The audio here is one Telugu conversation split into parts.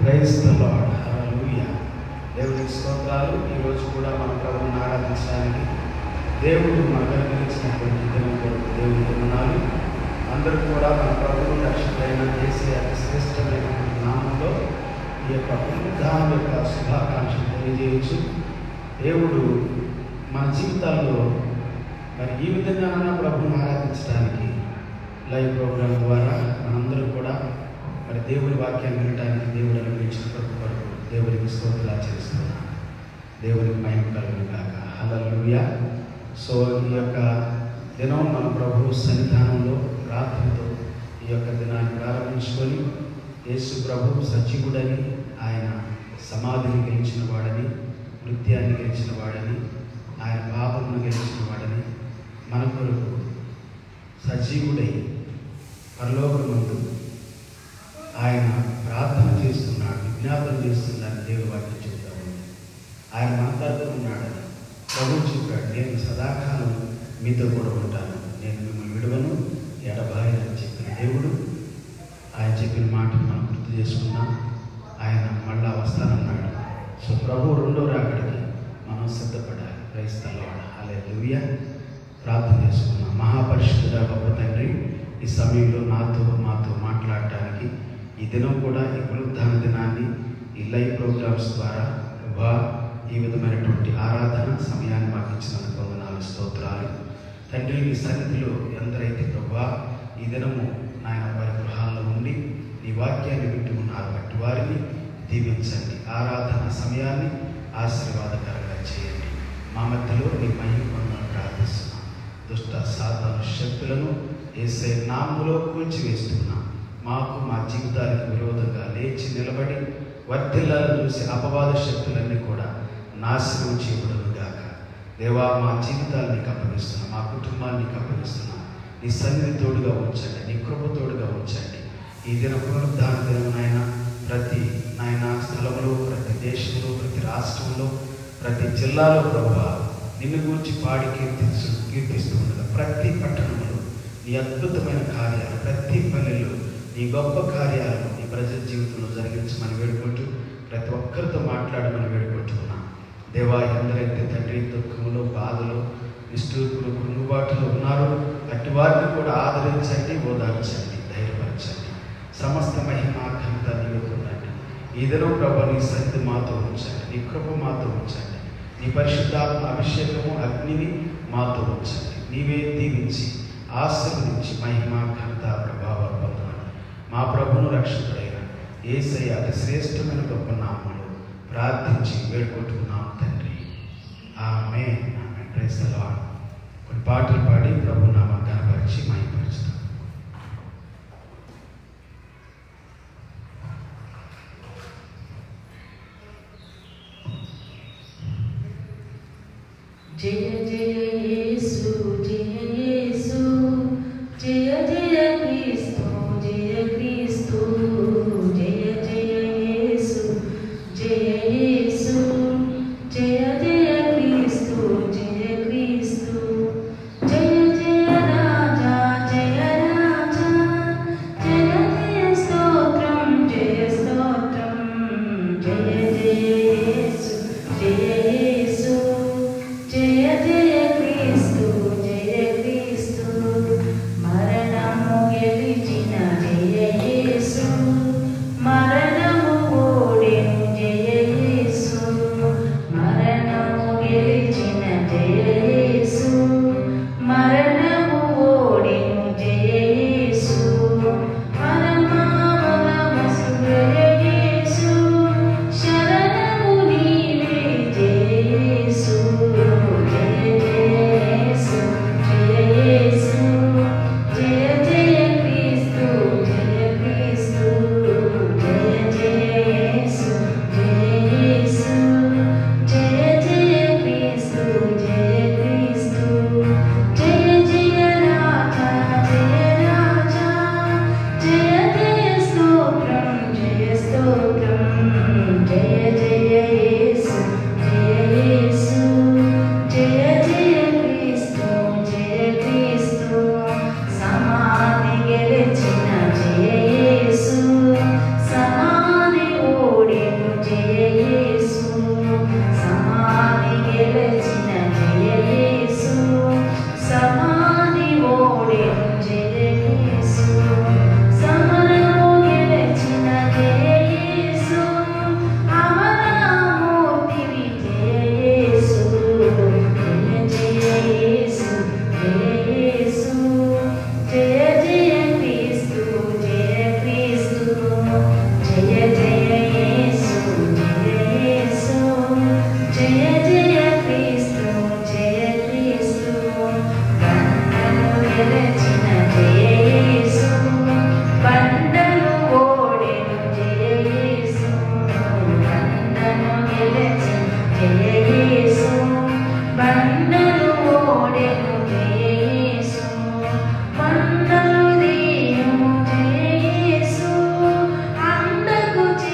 ప్రైజ్ ద లార్డ్ హల్లెలూయా దేవునికి స్తోత్రాలు ఈరోజు కూడా మన ప్రభువుని ఆరాధించడానికి దేవుడు మనకు అనుగ్రహించినటువంటి దినం కొరకు దేవుని వందనాలు అందరూ కూడా మన ప్రభువు రక్షకుడైన చేసే అతి శ్రేష్టమైనటువంటి నామంలో ఈ యొక్క పునరుద్ధానం యొక్క శుభాకాంక్షలు తెలియజేయచ్చు దేవుడు మన జీవితాల్లో మరి ఈ విధంగానైనా ప్రభువుని ఆరాధించడానికి లైవ్ ప్రోగ్రాం ద్వారా మనందరం కూడా మరి దేవుని వాక్యాన్ని వినడానికి దేవుడు అనుగ్రహించిన ప్రతి కొరకు దేవునికి స్తోత్రాలు ఆచరిస్తున్నాం దేవునికి మహిమ కలుగును కాక హల్లెలూయా సో ఈ యొక్క దినం మన ప్రభు సన్నిధానంలో ప్రార్థనతో ఈ యొక్క దినాన్ని ప్రారంభించుకొని యేసు ప్రభు సజీవుడని ఆయన సమాధిని గెలిచిన వాడని నృత్యాన్ని గెలిచిన వాడని ఆయన పాపమును గెలిచిన వాడని మన కొరకు సజీవుడై పరలోకముందు ఆయన ప్రార్థన చేస్తున్నాడు విజ్ఞాపన చేస్తున్నాడు దేవుడు వాక్యం చెబుతా ఉంది ఆయన మనతో ఉన్నాడని ప్రభు చెప్పాడు నేను సదాకాలం మీతో కూడా ఉంటాను నేను మిమ్మల్ని విడవను ఎడబాయని చెప్పిన దేవుడు ఆయన చెప్పిన మాటను మనం గుర్తు చేసుకున్నాం ఆయన మళ్ళా వస్తానన్నాడు సో ప్రభు రెండో రాకడికి మనం సిద్ధపడాలి క్రైస్తలవాడ అలే ప్రార్థన చేసుకున్నాం మహాపరిశుద్ధ గొప్ప తండ్రి ఈ సమయంలో నాతో మాతో మాట్లాడటానికి ఈ దినం కూడా ఈ పునరుద్ధాన దినాన్ని ఈ లైవ్ ప్రోగ్రామ్స్ ద్వారా ప్రభా ఈ విధమైనటువంటి ఆరాధన సమయాన్ని మాకు ఇచ్చినందుకు వందనాలు స్తోత్రాలు తండ్రి నీ సన్నిధిలో ఎందరైతే ప్రభా ఈ దినము నాయన వారి గృహాల్లో ఉండి నీ వాక్యాన్ని వింటూ ఉన్నారు బట్టి వారిని దీవించండి ఆరాధన సమయాన్ని ఆశీర్వాదకరంగా చేయండి మా మధ్యలో నీ మహిమ పొందాలని ప్రార్థిస్తున్నాం దుష్ట సాతాను శక్తులను ఏసే నామములో కూల్చివేస్తున్నాం మాకు మా జీవితానికి విరోధంగా లేచి నిలబడి వర్ధిల్లాలను చూసి అపవాద శక్తులన్నీ కూడా నాశనం చేయబడును గాక దేవా మా జీవితాలను నీకు అప్పగిస్తున్నాం మా కుటుంబాన్ని నీకు అప్పగిస్తున్నాం నీ సన్నిధి తోడుగా ఉంచండి నీ కృప తోడుగా ఉంచండి ఈ దిన పునరుద్ధాన దినం నాయన ప్రతి నాయన స్థలంలో ప్రతి దేశంలో ప్రతి రాష్ట్రంలో ప్రతి జిల్లాలో ప్రభావ నిన్ను గురించి పాడి కీర్తిస్తూ కీర్తిస్తూ ఉండగా ప్రతి పట్టణంలో నీ అద్భుతమైన కార్యాలు ప్రతి పల్లెల్లో నీ గొప్ప కార్యాలను నీ ప్రజల జీవితంలో జరిగించమని వేడుకుంటూ ప్రతి ఒక్కరితో మాట్లాడమని వేడుకుంటున్నాం దేవా ఎందరైతే తండ్రి దుఃఖంలో బాధలో నిష్ఠూర్పులు కృంగుబాటులో ఉన్నారో అట్టి వారిని కూడా ఆదరించండి ఓదార్చండి ధైర్యపరచండి సమస్త మహిమ ఘనత నీకు ఉండండి ఈ దినం ప్రభు నీ సన్నిధి మాతో ఉంచండి నీ కృప మాతో ఉంచండి నీ పరిశుద్ధాత్మ అభిషేకము అగ్నిని మాతో ఉంచండి నీవే దీవించి ఆశీర్వదించి మహిమ ఘనత ప్రభావాలు పొందమని మా ప్రభును రక్షకుడైన ఏసయ్య అతి శ్రేష్టమైన గొప్ప నామములు ప్రార్థించి వేడుకుంటున్నాం తండ్రి ఆమె ఆమె ప్రేసలో కొన్ని పాటలు పాడి ప్రభు నామ కనపరిచి మహిపరుచుతాం జయ జయ యేసు జయ యేసు జయ జయ క్రీస్తు జయ క్రీస్తు జయ జయ యేసు జయ యేసు జయ జయ క్రీస్తు జయ క్రీస్తు జయ జయ రాజా జయ రాజా జయ జయ స్తోత్రం జయ స్తోత్రం జయ జయ యేసు జయ యేసు జయ జయ క్రీస్తు జయ జయ జయ యేసు జయ యేసు జయ జయ క్రీస్తు జయ క్రీస్తు బంధము గెలచిన జయ యేసు బంధము ఓడెను జయ యేసు బంధము గెలచిన జయ యేసు బంధము ఓడెను జయ యేసు మందలు దీయము జయ యేసు అందకు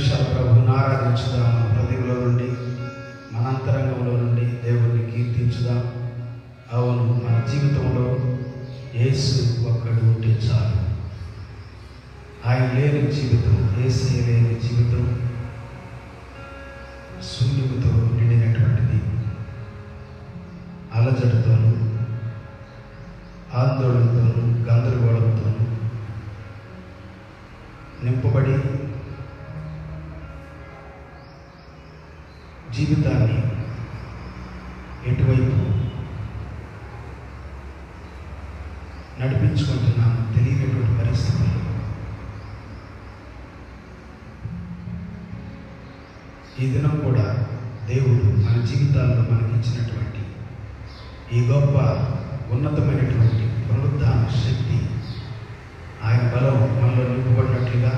నిమిషాల ప్రభువుని ఆరాధించుదాం మన హృదయంలో నుండి మన అంతరంగంలో నుండి దేవుణ్ణి కీర్తించుదాం అవును మన జీవితంలో యేసు ఒక్కడు ఉంటే చాలు ఆయన లేని జీవితం ఏసే లేని జీవితం శూన్యముతో నిండినటువంటిది అలజడితోనూ ఆందోళనతోనూ గందరగోళంతోనూ నింపబడి జీవితాన్ని ఎటువైపు నడిపించుకుంటున్నాము తెలియనటువంటి పరిస్థితుల్లో ఈ దినం కూడా దేవుడు మన జీవితాల్లో మనకి ఇచ్చినటువంటి ఈ గొప్ప ఉన్నతమైనటువంటి పునరుద్ధాన శక్తి ఆయన బలం మనలో నింపబడినట్లుగా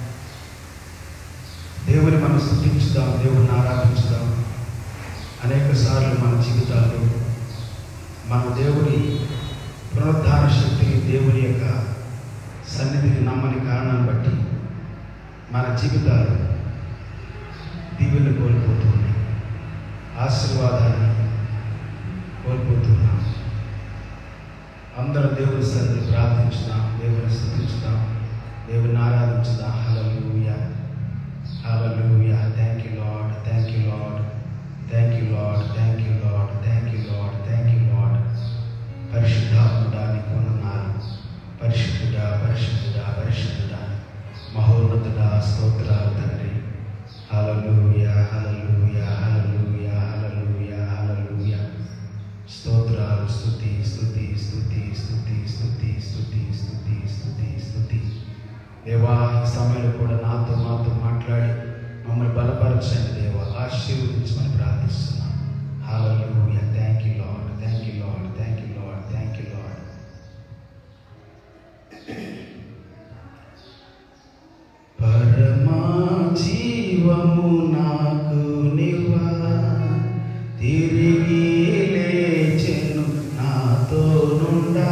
దేవుని మనం స్థుతించుదాం దేవుని ఆరాధించుదాం అనేక సార్లు మన జీవితాల్లో మన దేవుని పునరుద్ధాన శక్తిని దేవుని యొక్క సన్నిధిని నమ్మని కారణాన్ని బట్టి మన జీవితాలు దీవెని కోల్పోతున్నాయి ఆశీర్వాదాన్ని కోల్పోతున్నాం అందరం దేవుని సన్నిధి ప్రార్థించుదాం దేవుని స్థుతించుదాం దేవుని ఆరాధించుదాం hallelujah hallelujah thank you lord thank you lord thank you lord thank you lord thank you lord thank you lord పరిశుద్ధాత్ముడా నీకు వందనాలు పరిశుద్ధుడా పరిశుద్ధుడా పరిశుద్ధుడా మహోన్నతుడా స్తోత్రాలు తండ్రి హల్లెలూయా హల్లెలూయా హల్లెలూయా హల్లెలూయా హల్లెలూయా స్తోత్రాలు స్తుతి స్తుతి స్తుతి స్తుతి స్తుతి స్తుతి స్తుతి స్తుతి స్తుతి దేవా ఈ సమయంలో కూడా నాతో మాతో మాట్లాడి మమ్మల్ని బలపరచండి దేవా ఆశీర్వదించమని ప్రార్థిస్తున్నాం hallelujah thank you lord thank you lord thank you lord thank you lord పరమా జీవము నాకు నివ్వా తిరిగి లేచెను నాతో నుండా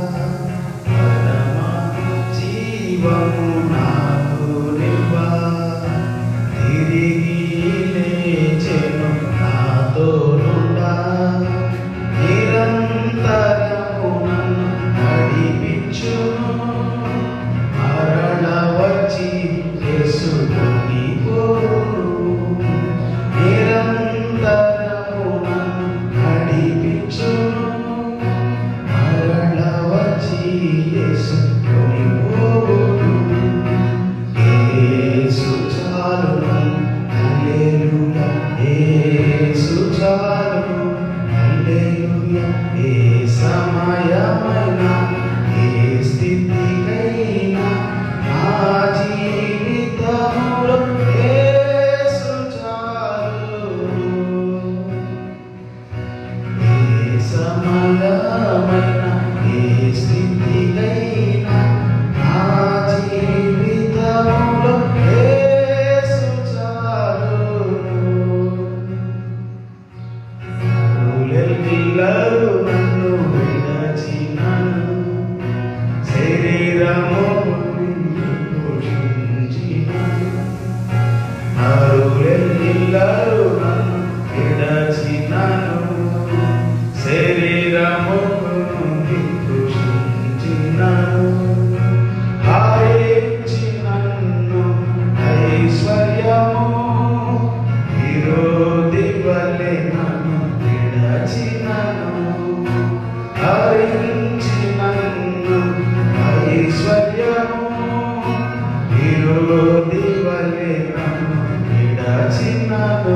పరమా జీవము నాకు నివ్వా తిరిగి లేచెను నాతో నుండా నిరంతరము నన్ను నడిపించును మరణ వచ్చి యేసుని పోను నిరంతరము నన్ను నడిపించును మరణ వచ్చి యేసుని పోను యేసు చాలును హల్లెలూయా యేసు చాలును హల్లెలూయా ఏ సమయమైనా ఏ స్థితికైనా నా జీవితములో యేసు చాలును ఏ సమయమైనా ఏ స్థితికైనా నా జీవితములో యేసు చాలును ఊలెల్లిల్లరు నన్ను విడచినను శరీరము పోషించినను నరులెల్లిల్లరు నన్ను విడచినను శరీరము పోషించినను హాయించి నన్ను ఐశ్వర్యము విరోధి వలె నన్ను విడచినను హరించి నన్ను ఐశ్వర్యము విరోధి వలె నన్ను విడచినను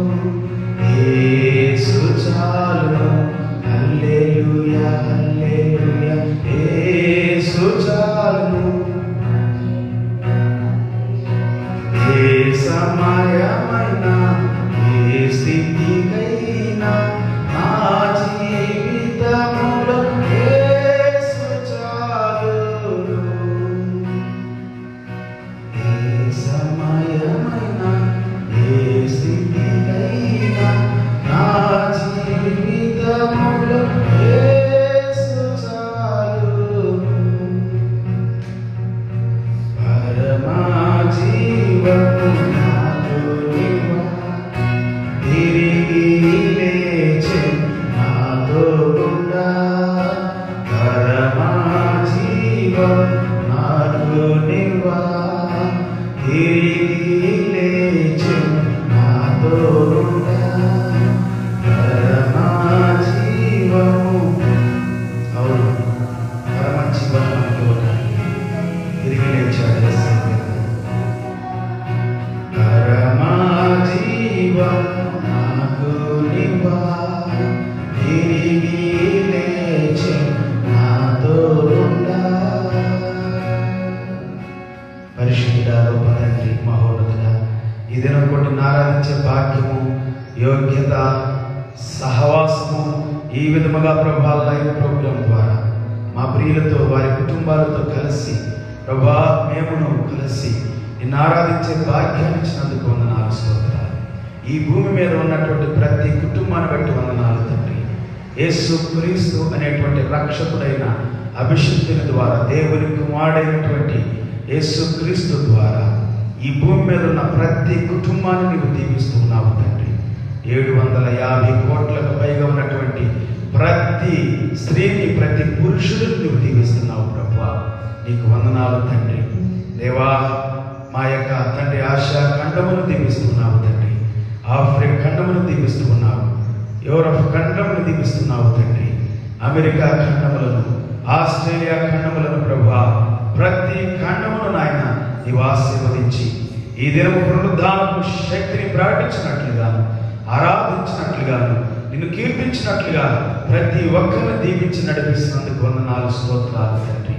యేసు చాలు హల్లెలూయా హల్లెలూయా యేసు చాలు ఏ సమయమైనా ఏ స్థితికైనా నా జీవితములో యేసు చాలును ఏ సమయమైనా ఏ స్థితికైనా నా జీవితములో యేసు చాలును పరమా జీవము లేచి నాతోడుండా పరమా జీవము అవును పరమ జీవనం మనకి ఇవ్వడానికి తిరిగి లేచాడు యేసయ్య. పరమా జీవం నాకు నివ్వా తిరిగి లేచి నాతోడుండా పరిశుద్ధుడా గొప్ప తండ్రి మహోన్నతుడా ఈ దినం కొట్టి ఆరాధించే భాగ్యము యోగ్యత సహవాసము ఈ విధముగా ప్రభా లైవ్ ప్రోగ్రాం ద్వారా మా ప్రియులతో వారి కుటుంబాలతో కలిసి ప్రభా మేమును కలిసి నిన్ను ఆరాధించే భాగ్యాన్ని ఇచ్చినందుకు వందనాలు స్తోత్రాలు ఈ భూమి మీద ఉన్నటువంటి ప్రతి కుటుంబాన్ని బట్టి వందనాలు తండ్రి యేసు క్రీస్తు అనేటువంటి రక్షకుడైన అభిషిక్తుని ద్వారా దేవుని కుమారుడైనటువంటి యేసు క్రీస్తు ద్వారా ఈ భూమి మీద ఉన్న ప్రతి కుటుంబాన్ని నీవు దీవిస్తున్నావు తండ్రి ఏడు వందల యాభై కోట్లకు పైగా ఉన్నటువంటి ప్రతి స్త్రీని ప్రతి పురుషుడిని నువ్వు దీవిస్తున్నావు ప్రభా నీకు వందనాలు తండ్రి దేవా మా యొక్క తండ్రి ఆశ ఖండమును దీవిస్తున్నావు తండ్రి ఆఫ్రిక్ ఖండమును దీవిస్తున్నావు యూరప్ ఖండమును దీవిస్తున్నావు తండ్రి అమెరికా ఖండములను ఆస్ట్రేలియా ఖండములను ప్రభా ప్రతి ఖండమును నాయన నీవు ఆశీర్వదించి ఈ దినము పునరుద్ధానపు శక్తిని ప్రకటించినట్లుగాను ఆరాధించినట్లుగాను నిన్ను కీర్తించినట్లుగా ప్రతి ఒక్కరిని దీవించి నడిపిస్తున్నందుకు వందనాలు స్తోత్రాలు తండ్రి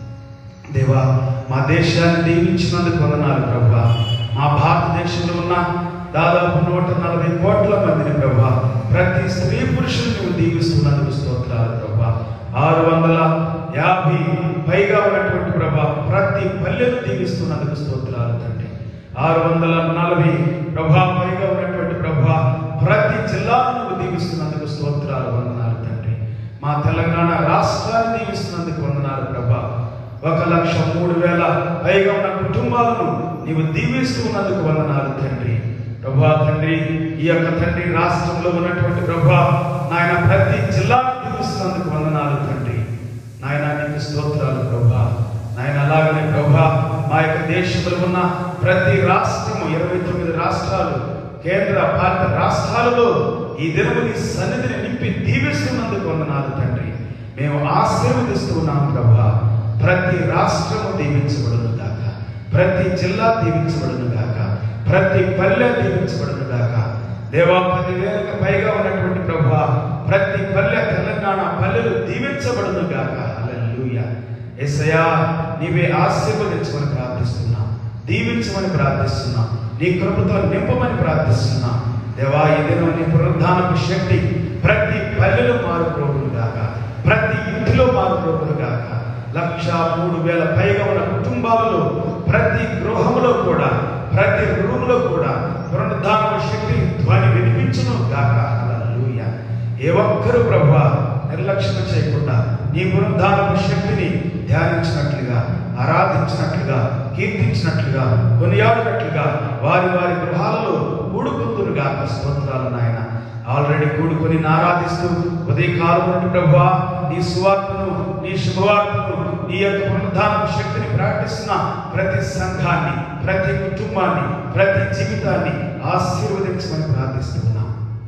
దేవా మా దేశాన్ని దీవించినందుకు వందనాలు ప్రభా మా భారతదేశంలో ఉన్న దాదాపు నూట నలభై కోట్ల మందిని ప్రభా ప్రతి స్త్రీ పురుషుని నువ్వు దీవిస్తున్నందుకు స్తోత్రాలు ప్రభా ఆరు వందల యాభై పైగా ఉన్నటువంటి ప్రభా ప్రతి పల్లెను దీవిస్తున్నందుకు స్తోత్రాలు తండ్రి ఆరు వందల నలభై ప్రభా పైగా ఉన్నటువంటి ప్రభా ప్రతి జిల్లాను నువ్వు దీవిస్తున్నందుకు స్తోత్రాలు వందనాలు తండ్రి మా తెలంగాణ రాష్ట్రాన్ని దీవిస్తున్నందుకు వందనాలు ప్రభా ఒక లక్ష మూడు వేల పైగా ఉన్న కుటుంబాలను నీవు దీవిస్తూ ఉన్నందుకు వందనాలు తండ్రి ప్రభా తండ్రి ఈ యొక్క తండ్రి రాష్ట్రంలో ఉన్నటువంటి ప్రభా నాయన ప్రతి జిల్లాను దీవిస్తున్నందుకు వందనాలు తండ్రి నాయన నీకు స్తోత్రాలు ప్రభా నాయన అలాగనే ప్రభా మా యొక్క దేశంలో ఉన్న ప్రతి రాష్ట్రము ఇరవై తొమ్మిది రాష్ట్రాలు కేంద్ర పాలిత రాష్ట్రాలలో ఈ దినము నీ సన్నిధిని నింపి దీవిస్తున్నందుకు వందనాలు తండ్రి మేము ఆశీర్వదిస్తూ ఉన్నాం ప్రభా ప్రతి రాష్ట్రము దీవించబడును గాక ప్రతి జిల్లా దీవించబడును గాక ప్రతి పల్లె దీవించబడును గాక దేవా పదివేలకు పైగా ఉన్నటువంటి ప్రభా ప్రతి పల్లె తెలంగాణ పల్లెలు దీవించబడును గాక హల్లెలూయా యేసయ్యా నీవే ఆశీర్వదించమని ప్రార్థిస్తున్నా దీవించమని ప్రార్థిస్తున్నా నీ కృపతో నింపమని ప్రార్థిస్తున్నా దేవా ఈ దినం నీ పునరుద్ధానపు శక్తి ప్రతి పల్లెలో మారుకోగులు గాక ప్రతి ఇంటిలో మారుకోగులు గాక లక్ష మూడు వేల పైగా ఉన్న కుటుంబాలలో ప్రతి గృహంలో కూడా ప్రతి రూములో కూడా పునరుద్ధానపు శక్తి ధ్వని వినిపించును గాక హల్లెలూయా ఏ ఒక్కరు ప్రభా నిర్లక్ష్యం చేయకుండా నీ పునరుద్ధానపు శక్తిని ధ్యానించినట్లుగా ఆరాధించినట్లుగా కీర్తించినట్లుగా కొనియాడినట్లుగా వారి వారి గృహాలలో కూడుకుందురుగా స్తోత్రాలు నాయన ఆల్రెడీ కూడుకొని ఆరాధిస్తూ ఉదయకాలం నుండి ప్రభా నీ సువార్తను నీ శుభవార్తను నీ యొక్క పునరుద్ధానపు శక్తిని ప్రకటిస్తున్న ప్రతి సంఘాన్ని ప్రతి కుటుంబాన్ని ప్రతి జీవితాన్ని ఆశీర్వదించమని ప్రార్థిస్తున్నాం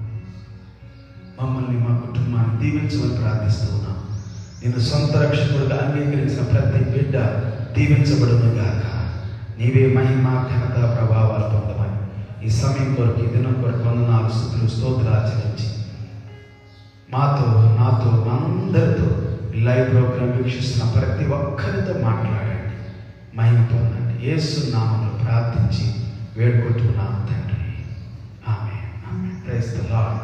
మమ్మల్ని మా కుటుంబాన్ని దీవించమని ప్రార్థిస్తూ ఉన్నాం నేను సొంత రక్షకుడుగా అంగీకరించిన ప్రతి బిడ్డ దీవించబడును గాక నీవే మహిమ ఘనత ప్రభావాలు పొందమని ఈ సమయం కొరకు ఈ దినం కొరకు వందనాలు స్థుతులు స్తోత్రాలు ఆచరించి మాతో నాతో మనందరితో ఈ లైవ్ ప్రోగ్రామ్ వీక్షిస్తున్న ప్రతి ఒక్కరితో మాట్లాడండి మహిమ పొందండి యేసు నామంలో ప్రార్థించి వేడుకుంటున్నాం తండ్రి ఆమె ఆమె praise the lord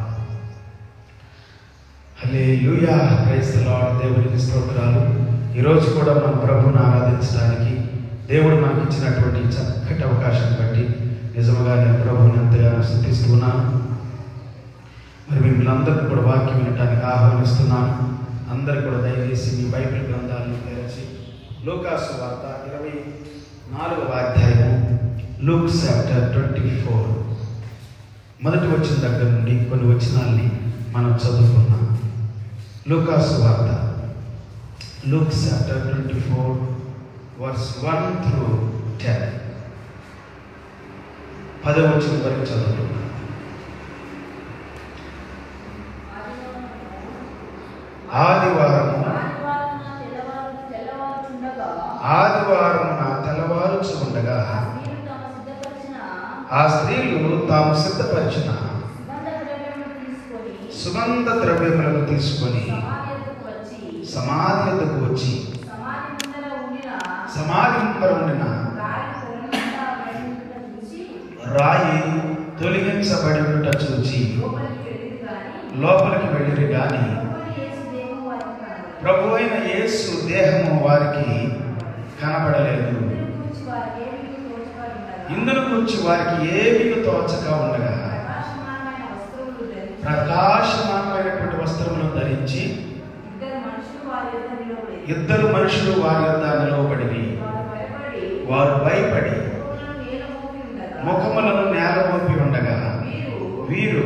hallelujah praise the lord దేవునికి స్తోత్రాలు ఈరోజు కూడా మన ప్రభువుని ఆరాధించడానికి దేవుడు మనకి ఇచ్చినటువంటి చక్కటి అవకాశం బట్టి నిజంగా నేను ప్రభువుని ఎంతగానో స్థుతిస్తున్నాను మరి మిమ్మల్ని కూడా వాక్యం వినడానికి ఆహ్వానిస్తున్నాను అందరు కూడా దయచేసి మీ బైబిల్ గ్రంథాలను తెరచి లూకాసు వార్త ఇరవై నాలుగవ అధ్యాయము లూక్ చాప్టర్ ట్వంటీ ఫోర్ మొదటి వచ్చిన దగ్గర నుండి కొన్ని వచనాల్ని మనం చదువుకున్నాం లూకాసు వార్త Luke chapter twenty four verse one through ten పదవచ్చిన వరకు చదువుతున్నాను ఆదివారము ఆదివారమున తెల్లవారుచు ఉండగా ఆ స్త్రీలు తాము సిద్ధపరిచిన సుగంధ ద్రవ్యములను తీసుకొని సమాధి వద్దకు వచ్చి సమాధి ముందర ఉండిన రాయి తొలగించబడి ఉండుట చూచి లోపలికి వెళ్ళిరి గాని ప్రభు అయిన యేసు దేహము వారికి కనబడలేదు ఇందును గురించి వారికి ఏమీ తోచక ఉండగా ప్రకాశమానమైనటువంటి వస్త్రములను ధరించి ఇద్దరు మనుషులు వారి యొద్ద నిలవబడి వారు భయపడి ముఖములను నేల మోపి ఉండగా వీరు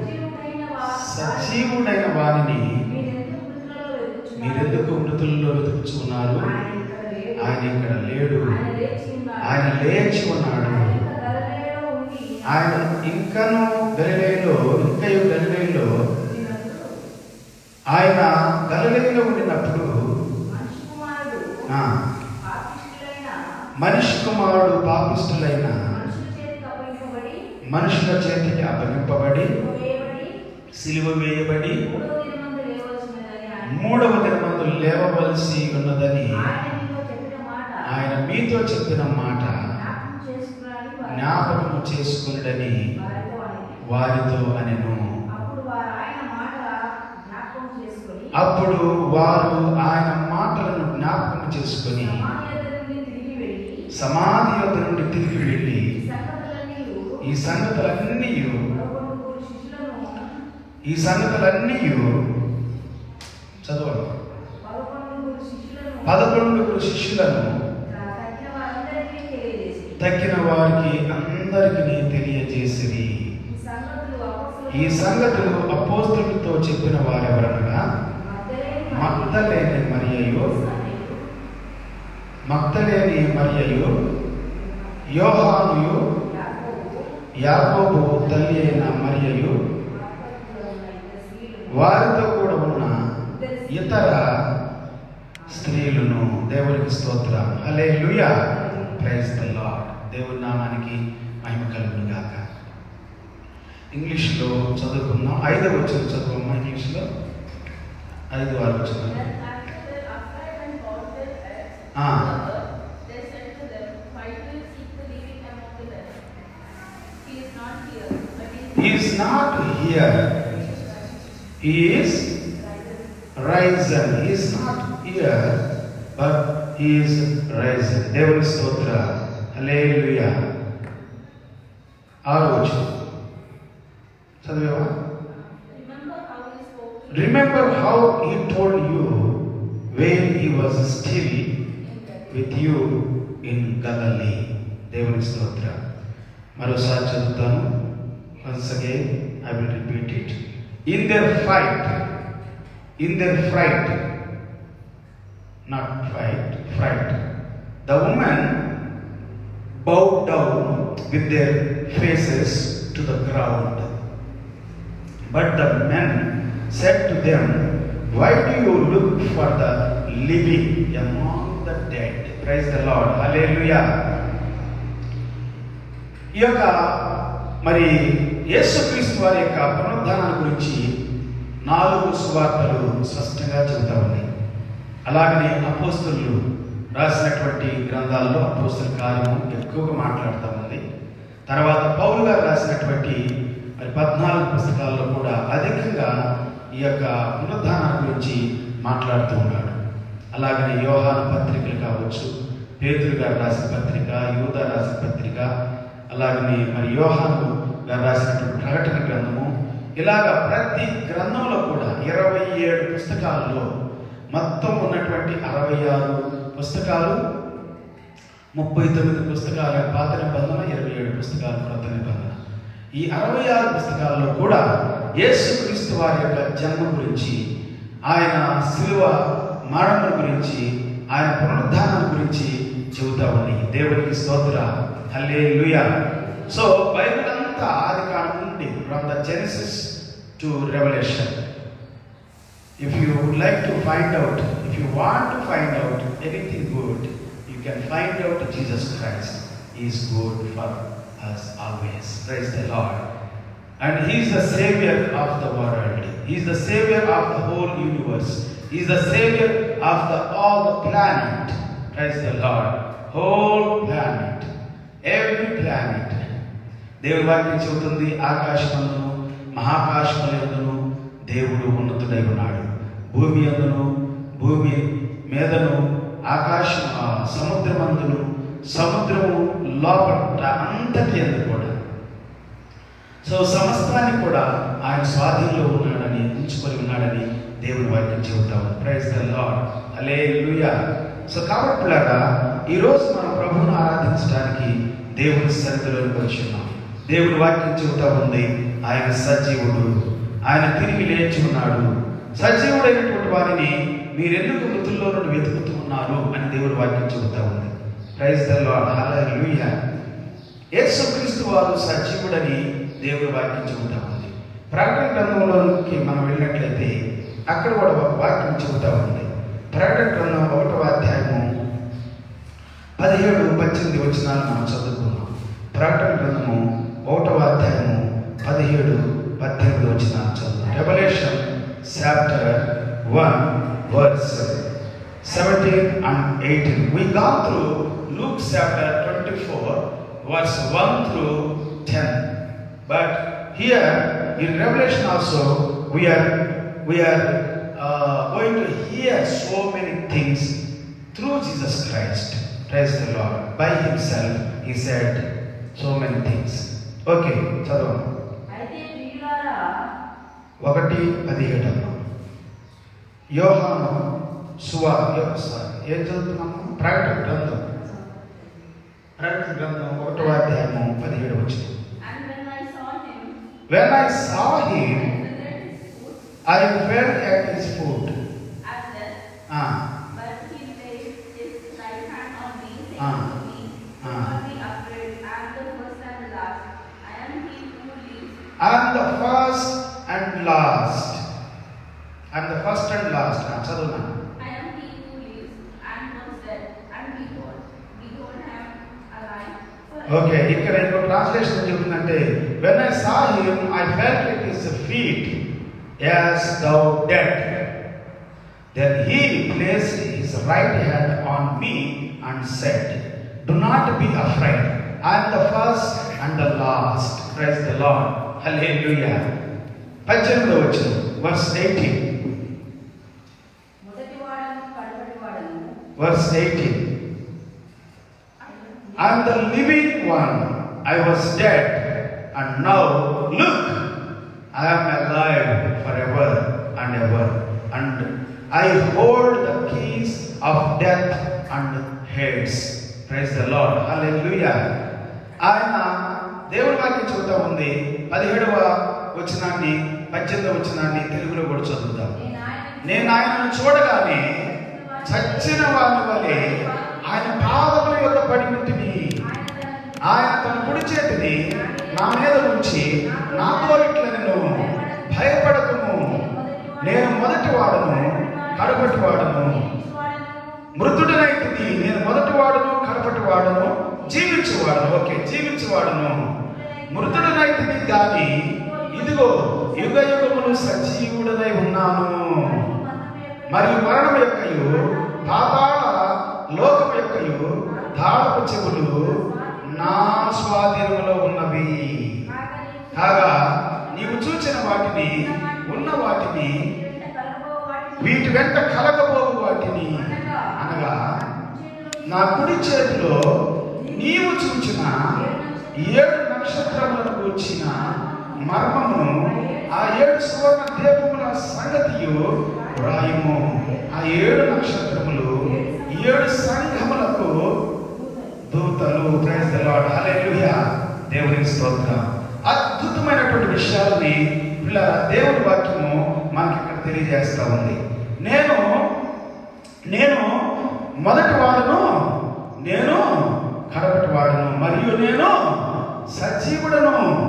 సజీవుడైన వారిని మీరెందుకు మృతుల్లో వెతుకుచున్నారు ఆయన ఇక్కడ లేడు ఆయన లేచి ఉన్నాడు ఆయన ఇంకను గలిలేలో ఇంకయు గలిలేలో ఆయన గలిలేలో ఉండినప్పుడు ఆ, మనిషి కుమారుడు పాపిష్టులైన మనుషుల చేతికి అప్పగింపబడి సిలువ వేయబడి మూడవ దినమందు లేవవలసి ఉన్నదని ఆయన మీతో చెప్పిన మాట జ్ఞాపకము చేసుకున్నడని వారితో అనెను అప్పుడు వారు ఆయన మాటలను జ్ఞాపకం చేసుకొని సమాధి వద్ద నుండి తిరిగి వెళ్ళి ఈ సంగతులన్నీ ఈ సంగతులన్నీ చదవండి పదకొండుగురు శిష్యులను తక్కిన వారికి అందరికి తెలియజేసిరి ఈ సంగతులు అపోస్తులతో చెప్పిన వారెవరనగా మగ్ధలేని మరియయు మగ్ధలేని మరియయు యోహానుయు యాకోబు తల్లి అయిన మరియయు వారితో కూడా ఉన్న ఇతర స్త్రీలను దేవునికి స్తోత్రం హలే లుయా ప్రైజ్ ద లార్డ్ దేవుని నామానికి మహిమ కలుగును గాక ఇంగ్లీష్లో చదువుకుందాం ఐదవ వచ్చిన చదువుమ్మా ఇంగ్లీష్లో ఐదు వారు వచ్చిన ఆ. Is not here He is risen. He is not here, but he is risen. దేవుని స్తోత్ర హల్లెలూయా ఆరో వచ్చి చదివేవా remember how he told you when he was still with you in Galilee దేవుని స్తోత్ర మరోసారి చదువుతాను once again I will repeat it in their fright, in their fright, not fright, fright, the women bowed down with their faces to the ground. But the men said to them, Why do you look for the living among the dead? Praise the Lord. Hallelujah. ఈ యొక్క మరి యేసుక్రీస్తు వారి యొక్క పునరుద్ధానాన్ని గురించి నాలుగు సువార్తలు స్పష్టంగా చెబుతా ఉన్నాయి అలాగనే అపోస్తులు రాసినటువంటి గ్రంథాల్లో అపోస్తుల కార్యము ఎక్కువగా మాట్లాడుతూ ఉంది తర్వాత పౌలు గారు రాసినటువంటి మరి పద్నాలుగు పుస్తకాల్లో కూడా అధికంగా ఈ యొక్క పునరుద్ధానాన్ని గురించి మాట్లాడుతూ ఉన్నాడు అలాగనే యోహాన పత్రికలు కావచ్చు పేతురు గారు రాసిన పత్రిక యూదా రాసిన పత్రిక అలాగనే మరి యోహాను గారు రాసినటువంటి ప్రకటన గ్రంథము ఇలాగ ప్రతి గ్రంథంలో కూడా ఇరవై ఏడు పుస్తకాల్లో మొత్తం ఉన్నటువంటి అరవై ఆరు పుస్తకాలు ముప్పై తొమ్మిది పుస్తకాల పాత నిబంధన ఇరవై ఏడు పుస్తకాలు కొత్త నిబంధన ఈ అరవై ఆరు పుస్తకాల్లో కూడా యేసుక్రీస్తు వారి యొక్క జన్మ గురించి ఆయన శిలువ మరణం గురించి ఆయన పునరుద్ధానం గురించి చెబుతా ఉన్నాయి దేవునికి స్తోత్ర హల్లే సో బైబిల్ అంతా ఆది కాలం నుండి from the Genesis to revolution if you would like to find out if you want to find out anything good you can find out Jesus Christ is good for us always praise the lord and he is the saviour of the world he is the saviour of the whole universe is the saviour of the all the planet praise the lord whole planet every planet దేవుడి వాక్యం చెబుతుంది ఆకాశమందును మహాకాశములందును దేవుడు ఉన్నతుడై ఉన్నాడు భూమి అందును భూమి మీదను ఆకాశం ఆ సముద్రమందును సముద్రము లోపల అంతటి అందు కూడా సో సమస్తాన్ని కూడా ఆయన స్వాధీనంలో ఉన్నాడని ఉంచుకొని ఉన్నాడని దేవుడి వాక్యం చెబుతాం ప్రైజ్ ద లాడ్ అలే సో కాబట్టి పిల్లగా ఈరోజు మనం ప్రభువును ఆరాధించడానికి దేవుని సన్నిధిలోకి వచ్చి ఉన్నాం దేవుడి వాక్యం చెబుతా ఉంది ఆయన సజీవుడు ఆయన తిరిగి లేచి ఉన్నాడు సజీవుడైనటువంటి వారిని మీరెందుకు మృతుల్లో నుండి వెతుకుతూ ఉన్నారు అని దేవుడి వాక్యం చెబుతా ఉంది ప్రైజ్ ద లాడ్ హల్లెలూయా యేసుక్రీస్తు వారు సజీవుడని దేవుడి వాక్యం చెబుతా ఉంది ప్రకటన గ్రంథంలోకి మనం వెళ్ళినట్లయితే అక్కడ కూడా ఒక వాక్యం చెబుతా ఉంది ప్రకటన గ్రంథం ఒకటో అధ్యాయము పదిహేడు పద్దెనిమిది వచ్చినాలు మనం చదువుకున్నాం ప్రకటన గ్రంథము ఒకటవ అధ్యాయము పదిహేడు పద్దెనిమిది వచ్చిన చదువు revolution chapter one verse seventeen and eighteen we gone through Luke chapter twenty four verse one through ten but here in revolution also we are we are going to here so many things through Jesus Christ. Praise the Lord. By himself, he said so many things. Okay చదువు అయితే ప్రియులారా ఒకటి పదిహేడు యోహాను సువా యో- సారీ, ఏం చదువుతున్నాము ప్రకటన గ్రంథం ప్రకటన గ్రంథం ఒకటో అధ్యాయము పదిహేడు వచ్చింది and when I saw him When I saw him, I fell at his foot I fell at his foot. as death, Ah, but he laid his right hand on me, saying Ah. to me, Do Ah. not be afraid, I am the first and the last. I am he who lives I'm the first and last. I'm the first and last. Ah, చదువునా I am he who lives and was dead, and behold, behold, I am alive. forever. Okay ఇక్కడ ఇంకో ట్రాన్స్లేషన్ చెబుతుందంటే when I saw him I fell at his feet as though dead then he place his right hand on me and said do not be afraid I'm the first and the last praise the lord hallelujah పద్దెనిమిదో వచ్చిన వర్స్ ఎయిటీన్ మొదటివాడను కడపటివాడను verse eighteen I am the living one. I was dead, and now look, I am alive forever and ever, and I hold the keys of death and Hades. Praise the Lord. Hallelujah. ఆయన దేవుడి వాక్యం చెబుతా ఉంది పదిహేడవ వచనాన్ని పద్దెనిమిదవ వచనాన్ని తెలుగులో కూడా చదువుతాం నేను ఆయన నేను ఆయనను చూడగానే చచ్చిన వారి వలె ఆయన పాదముల యొక్క పడి ఉంటిని ఆయన తన కుడి చేతిని నా మీద ఉంచి నాతో ఇట్లా నేను భయపడకము నేను మొదటి వాడను కడపటి వాడను మృతుడనైతిని నేను మొదటి వాడను కడపటి వాడను జీవించేవాడను ఓకే జీవించేవాడను మృతుడనైతిని గాని ఇదిగో యుగ యుగములు సజీవుడనై ఉన్నాను మరియు మరణం యొక్కయు పాతాళ లోకం యొక్కయు తాళపు చెవులు నా స్వాధీనంలో ఉన్నవి కాగా నీవు చూచిన వాటిని ఉన్న వాటిని వీటి వెంట కలగబోవు వాటిని అనగా నా కుడి చేతిలో నీవు చూచిన ఏడు నక్షత్రములను కూర్చిన మర్మమును ఆ ఏడు సువర్ణ దీపముల సంగతియు వ్రాయము ఆ ఏడు నక్షత్రములు ఏడు సంఘములకు దూతలు ప్రైజ్ ద లార్డ్ హల్లెలూయా దేవునికి స్తోత్రం అద్భుతమైనటువంటి విషయాలని పిల్ల దేవుడి వాక్యము మనకి ఇక్కడ తెలియజేస్తా ఉంది నేను నేను మొదటి వాడును నేను కడపటి వాడును మరియు నేను సజీవుడను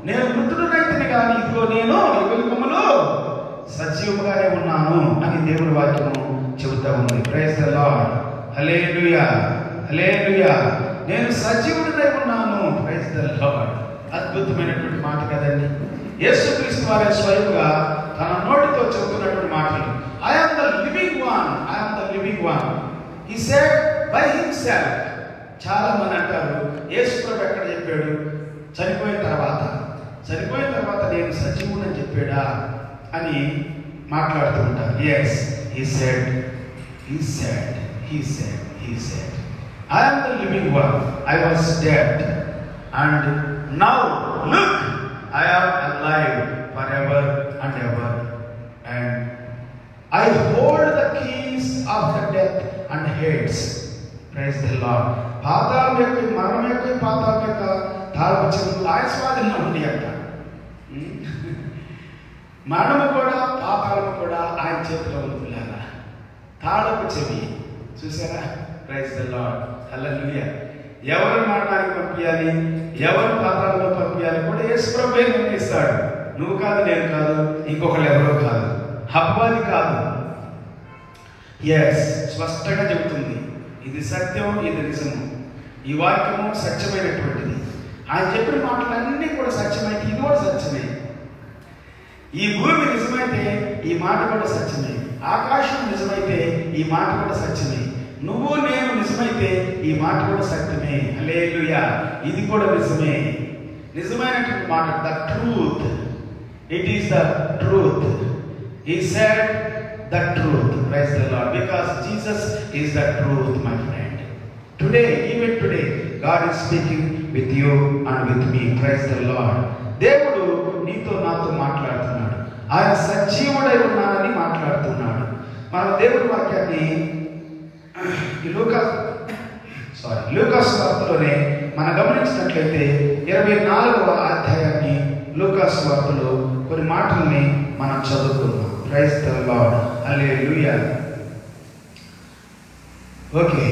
నేను మృతుడునైతిని కానీ ఇదిగో నేను యుగములు సజీవముగానే ఉన్నాను అని దేవుడి వాక్యము చెబుతా ఉంది praise the lord hallelujah hallelujah నేను సజీవుడినై ఉన్నాను ప్రైజ్ ద లార్డ్ అద్భుతమైనటువంటి మాట కదండి యేసుక్రీస్తు వారి స్వయంగా తన నోటితో చెబుతున్నటువంటి మాటలు I am the living one I am the living one he said by himself చాలా మంది అంటారు యేసు ప్రభు ఎక్కడ చెప్పాడు చనిపోయిన తర్వాత చనిపోయిన తర్వాత నేను సజీవుడని చెప్పాడా అని మాట్లాడుతూ ఉంటారు yes he said he said he said he said I am the living one I was dead and now look I am alive for ever and ever and I hold the keys of the death and Hades praise the lord పాతాళం యొక్క మరణం యొక్క పాతాళం యొక్క తాళపు చెవులు ఆయన స్వాధీనంలో ఉంది అంట మరణము కూడా పాతాళము కూడా ఆయన చేతిలో ఉంది పిల్లారా తాళపు చెవి చూసారా ప్రైజ్ ద లార్డ్ హల్లెలూయా ఎవరు మరణానికి పంపించాలి ఎవరు పాతాళంలో పంపించాలి కూడా యేసు ప్రభువే నిర్ణయిస్తాడు నువ్వు కాదు నేను కాదు ఇంకొకరు ఎవరో కాదు హబ్బాది కాదు ఎస్ స్పష్టంగా చెబుతుంది ఇది సత్యం ఇది నిజము ఈ వాక్యము సత్యమైనటువంటిది ఆయన చెప్పిన మాటలన్నీ కూడా సత్యమైతే ఇది కూడా సత్యమే ఈ భూమి నిజమైతే ఈ మాట కూడా సత్యమే ఆకాశం నిజమైతే ఈ మాట కూడా సత్యమే నువ్వు నేను నిజమైతే ఈ మాట కూడా సత్యమే హల్లెలూయా ఇది కూడా నిజమే నిజమైనటువంటి మాట the truth it is the truth he said the truth praise the lord because Jesus is the truth my friend today even today God is speaking with you and with me praise the lord దేవుడు నీతో నాతో మాట్లాడుతున్నాడు ఆయన సజీవుడై ఉన్నానని మాట్లాడుతున్నాడు మనం దేవుడి వాక్యాన్ని ఈ లూకా సారీ లూకాస్ వార్తలోనే మనం గమనించినట్లయితే ఇరవై నాలుగవ అధ్యాయాన్ని లూకాస్ వార్తలో కొన్ని మాటల్ని మనం చదువుకుందాం praise the lord hallelujah okay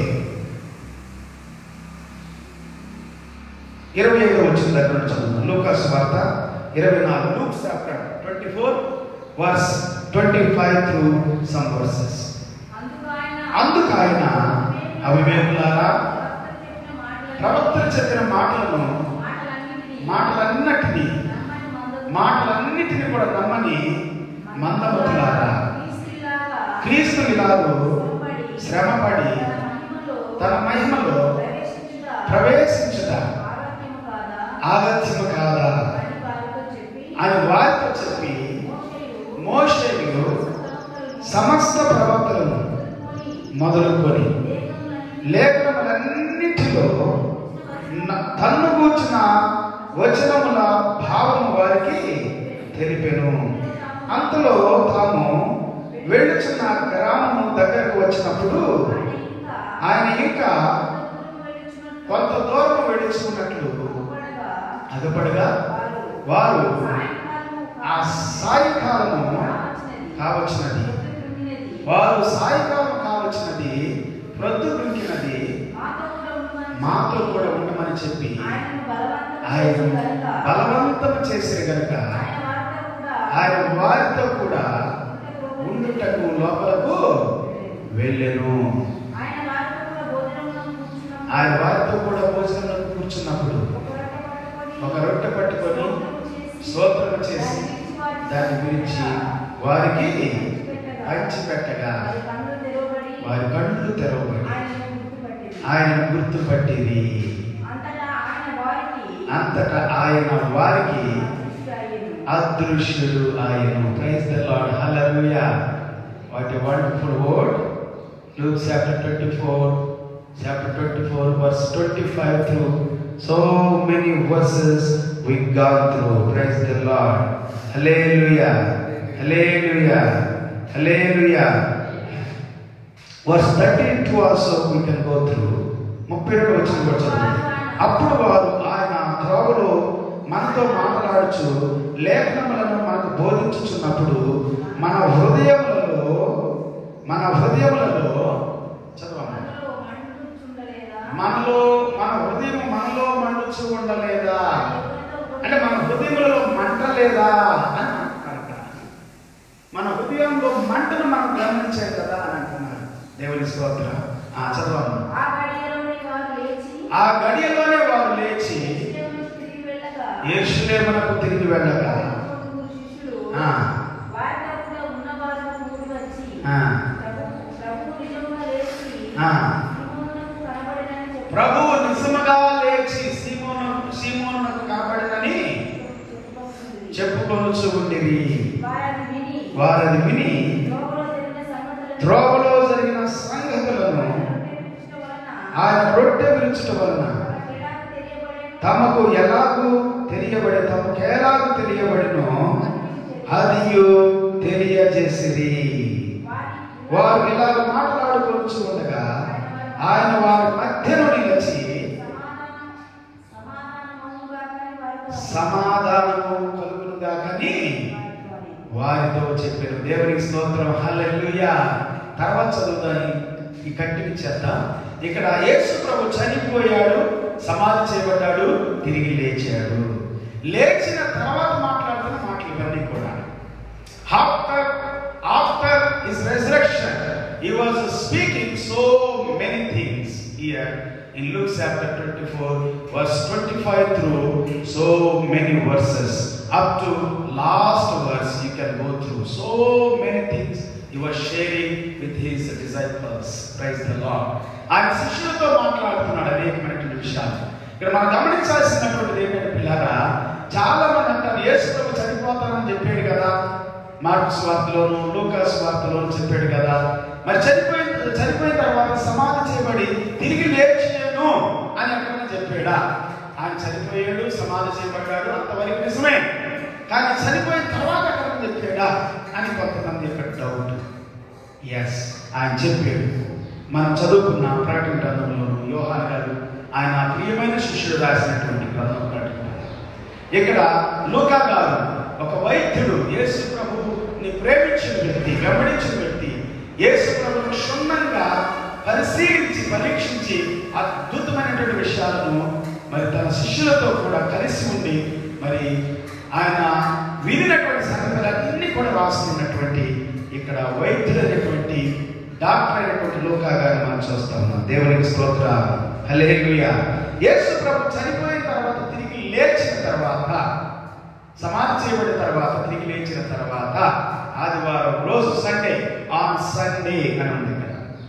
ఇరవై ఐదు వచ్చిన దగ్గర నుంచి చదువుతాం లూకాస్ వార్త ఇరవై నాలుగు Luke chapter twenty four verse twenty five through some verses అందుకు ఆయన అందుకు ఆయన అవివేకులారా ప్రవక్తలు చెప్పిన ప్రవక్తలు చెప్పిన మాటలను మాటలను మాటలన్నిటినీ మాటలన్నిటినీ నమ్మని మందము మాటలన్నిటినీ కూడా నమ్మని మందమతులారా క్రీస్తులాగా క్రీస్తు ఇలాగూ శ్రమపడి శ్రమపడి తన మహిమలో తన మహిమలో ప్రవేశించుట ప్రవేశించుట ఆరోగ్యము కాదా ఆలస్యము కాదా అని వారితో చెప్పి అని వారితో చెప్పి మోషేయు మోషేయు ప్రవక్తలను సమస్త ప్రవక్తలను మొదలుకొని మొదలుకొని లేఖనములన్నిటిలో లేఖనములన్నిటిలో న- తన్ను కూర్చున్న వచనముల భావము వారికి తెలిపెను అంతలో తాము వెళ్ళుచున్న గ్రామము దగ్గరకు వచ్చినప్పుడు ఆయన ఇంకా కొంత దూరం వెళ్ళుచున్నట్లు అగపడగా వారు ఆ సాయంకాలము కావచ్చినది వారు సాయంకాలం కావచ్చినది ప్రొద్దు దుంకినది మాతో కూడా ఉండమని చెప్పి ఆయన బలవంతం చేసే గనుక ఆయన వారితో కూడా ఉండుటకు లోపలకు వెళ్ళెను ఆయన వారితో కూడా భోజనంలో కూర్చున్నప్పుడు ఒక రొట్టె పట్టుకొని స్తోత్రం చేసి దాని గురించి వారికి పంచిపెట్టగా వారి కళ్ళు తెరవబడి ఆయన గుర్తుపట్టిరి అంతటా ఆయన వారికి అదృశ్యుడు ఆయన praise the lord hallelujah what a wonderful word Luke chapter 24 chapter 24 verse 25 through so many verses we got through praise the lord hallelujah hallelujah hallelujah verse 32 also we can go through ముప్పై రెండు వచ్చిన కూడా చదువుతుంది అప్పుడు వారు ఆయన త్రోవలో మనతో మాట్లాడుచు లేఖనములను మనకు బోధించుచున్నప్పుడు మన హృదయములలో మన హృదయములలో చదవమ్మా మనలో మన హృదయం మనలో మండుచు ఉండలేదా అంటే మన హృదయంలో లేదా అని అంటున్నారు ఇక్కడ. మన హృదయంలో మంటను మనం గమనించాం కదా అని అంటున్నారు దేవుని స్తోత్ర ఆ చదవమ్మా ఆ గడియలోనే వారు లేచి ఆ గడియలోనే వారు లేచి యెరూషలేమునకు తిరిగి వెళ్ళగా యేషులేమునకు తిరిగి వెళ్ళగా పదకొండుగురు శిష్యులు ఆ. వారితో కూడా ఉన్నవారు కూడి వచ్చి ఆ, ప్రభు ప్రభు నిజముగా లేచి ఆ. సీమోనునకు కనబడినని చెప్పి ప్రభువు నిజముగా లేచి సీమోను సీమోనునకు కనబడినని చెప్పుకొస్తుంది. చెప్పుకొనుచు ఉండిరి వారది విని వారది విని త్రోవలో జరిగిన సంగతులను త్రోవలో జరిగిన సంగతులను ప్రకటించుట వలన ఆయన రొట్టె విరుచుట వలన వారికి ఎలాగ తెలియబడెను? తమకు ఎలాగూ తెలియబడి తమకు ఎలాగూ తెలియబడినో అది తెలియజేసిరి వారి వారు ఇలాగ మాట్లాడుకొనుచు ఉండగా ఆయన వారి మధ్యలో నిలిచి సమాధానం సమాధానముగా కానీ వారితో సమాధానము కలుగునుగా కానీ వారితో అని. వారితో చెప్పారు దేవునికి స్తోత్రం హల్లెలూయా తర్వాత చదువుదాని ఈ కంటిన్యూ చేద్దాం ఇక్కడ యేసు ప్రభు చనిపోయాడు సమాధి చేయబడ్డాడు తిరిగి లేచాడు లేచిన తర్వాత మాట్లాడుతున్న మాటలు ఇవన్నీ కూడా after after his resurrection he was speaking so many things here in Luke chapter 24 verse 25 through so many verses up to last verse you can go through so many things he was sharing with his disciples praise the lord ఆయన శిష్యులతో మాట్లాడుతున్నాడు అనేకమైనటువంటి విషయాలు ఇక్కడ మనం గమనించాల్సినటువంటిది ఏంటంటే పిల్లరా చాలా మంది అంటారు యేసు ప్రభు చనిపోతానని చెప్పాడు కదా మార్కు స్వార్తలోను లూకా స్వార్తలోను చెప్పాడు కదా మరి చనిపోయిన చనిపోయిన తర్వాత సమాధి చేయబడి తిరిగి లేచాను అని ఎక్కడైనా చెప్పాడా ఆయన చనిపోయాడు సమాధి చేయబడ్డాడు అంతవరకు నిజమే కానీ చనిపోయిన తర్వాత ఎక్కడ చెప్పాడా అని కొంతమంది ఇక్కడ డౌట్ ఎస్ ఆయన చెప్పాడు మనం చదువుకున్న ప్రకటన గ్రంథంలోను యోహాన్ గారు ఆయన ప్రియమైన శిష్యుడు రాసినటువంటి గ్రంథం ప్రకటన ఇక్కడ లూకా గారు ఒక వైద్యుడు యేసు ప్రభువుని ప్రేమించిన వ్యక్తి గమనించిన వ్యక్తి యేసు ప్రభువును క్షుణ్ణంగా పరిశీలించి పరీక్షించి అద్భుతమైనటువంటి విషయాలను మరి తన శిష్యులతో కూడా కలిసి ఉండి మరి ఆయన వినినటువంటి సంగతులన్నీ కూడా రాస్తున్నటువంటి ఇక్కడ వైద్యులైనటువంటి డాక్టర్ అయినటువంటి లోకా గారిని మనం చూస్తా ఉన్నాం దేవునికి స్తోత్ర హల్లెలూయా యేసు ప్రభు చనిపోయిన తర్వాత తిరిగి లేచిన తర్వాత సమాధి చేయబడిన తర్వాత తిరిగి లేచిన తర్వాత ఆదివారం రోజు సండే ఆన్ సండే అని ఉంది ఇక్కడ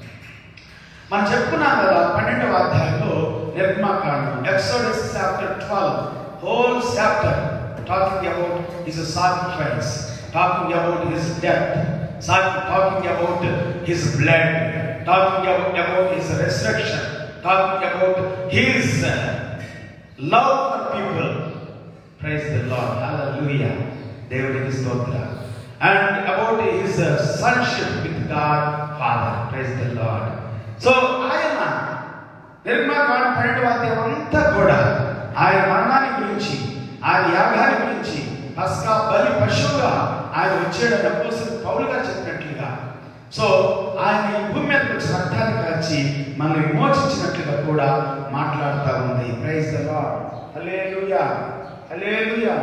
మనం చెప్పుకున్నాం కదా పన్నెండవ అధ్యాయంలో నిర్మాకాండం Exodus chapter twelve whole chapter talking about his sacrifice talking about his death talking about his blood talking about his resurrection talking about his love for people praise the lord hallelujah దేవునికి స్తోత్ర and about his sonship with God father praise the lord so ఆయన నిర్మాకాండ పన్నెండవ అధ్యాయం అంతా కూడా ఆయన మరణాన్ని గురించి ఆయన యాగాన్ని గురించి పస్కా బలి పశువుగా ఆయన వచ్చాడని అపోస్తలుడు పౌలు గారు చెప్పినట్లుగా సో ఆయన ఈ భూమి మీద వచ్చి రక్తాన్ని కాచి మనల్ని విమోచించినట్లుగా కూడా మాట్లాడుతూ ఉంది praise the lord hallelujah hallelujah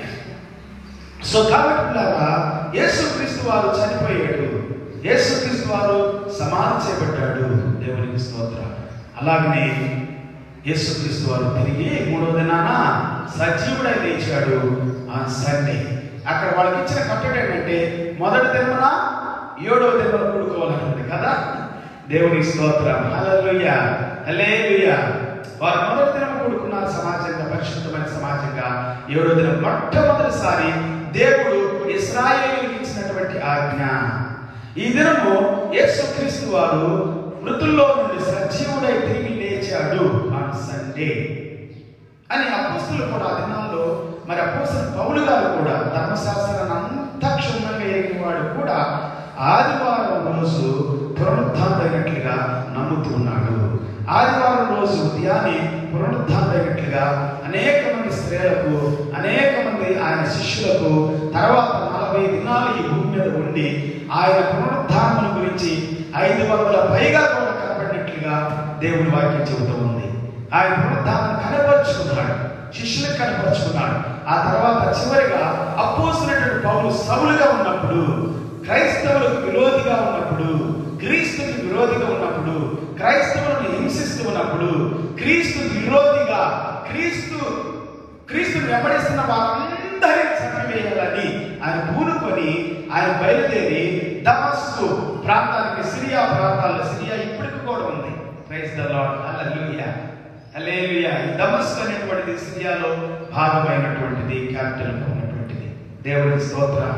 so కాబట్టి పిల్లారా యేసుక్రీస్తు వారు చనిపోయాడు యేసుక్రీస్తు వారు సమాధి చేయబడ్డాడు దేవునికి స్తోత్ర అలాగనే యేసుక్రీస్తు వారు తిరిగి మూడవ దినాన సజీవుడై లేచాడు ఆ సండే అక్కడ వాళ్ళకి ఇచ్చిన కట్టడి ఏంటంటే మొదటి దినమున ఏడవ దినమున కూడుకోవాలని ఉంది కదా దేవునికి స్తోత్రం హల్లెలూయా హల్లెలూయా వారు మొదటి దినం కూడుకున్నారు సమాజంగా పరిశుద్ధమైన సమాజంగా ఏడో దినం మొట్టమొదటిసారి దేవుడు ఇస్రాయేలుకి ఇచ్చినటువంటి ఆజ్ఞ ఈ దినము యేసుక్రీస్తు వారు మృతుల్లో నుండి సజీవుడై తిరిగి లేచాడు ఆన్ సండే అని అపోస్తులు కూడా ఆ దినాల్లో మరి అపోస్తులు పౌలు గారు కూడా ధర్మశాస్త్రాన్ని అంతా క్షుణ్ణంగా ఎరిగిన వాడు కూడా ఆదివారం రోజు పునరుద్ధానమైనట్లుగా నమ్ముతున్నాడు ఆదివారం రోజు ఉదయాన్నే పునరుద్ధానమైనట్లుగా అనేక మంది స్త్రీలకు అనేక మంది ఆయన శిష్యులకు తర్వాత నలభై దినాలు ఈ భూమి మీద ఉండి ఆయన పునరుద్ధానం గురించి ఐదు వందల పైగా కూడా కనబడినట్లుగా దేవుని వాక్యం చెబుతూ ఉంది ఆయన పునరుద్ధానం కనపరుచుకున్నాడు శిష్యులకు కనపరుచుకున్నాడు ఆ తర్వాత చివరిగా అపోసినటువంటి పౌలు సవులుగా ఉన్నప్పుడు క్రైస్తవులకు విరోధిగా ఉన్నప్పుడు క్రీస్తుకి విరోధిగా ఉన్నప్పుడు క్రైస్తవులను హింసిస్తూ ఉన్నప్పుడు క్రీస్తు విరోధిగా క్రీస్తు క్రీస్తుని వెంబడిస్తున్న వారందరినీ చంపివేయాలని ఆయన పూనుకొని ఆయన బయలుదేరి దమస్కు ప్రాంతానికి సిరియా ప్రాంతాల్లో సిరియా ఇప్పటికి కూడా ఉంది praise the lord hallelujah hallelujah ఈ దమస్కు అనేటువంటిది సిరియాలో భాగమైనటువంటిది క్యాపిటల్ ఉన్నటువంటిది దేవుని స్తోత్రం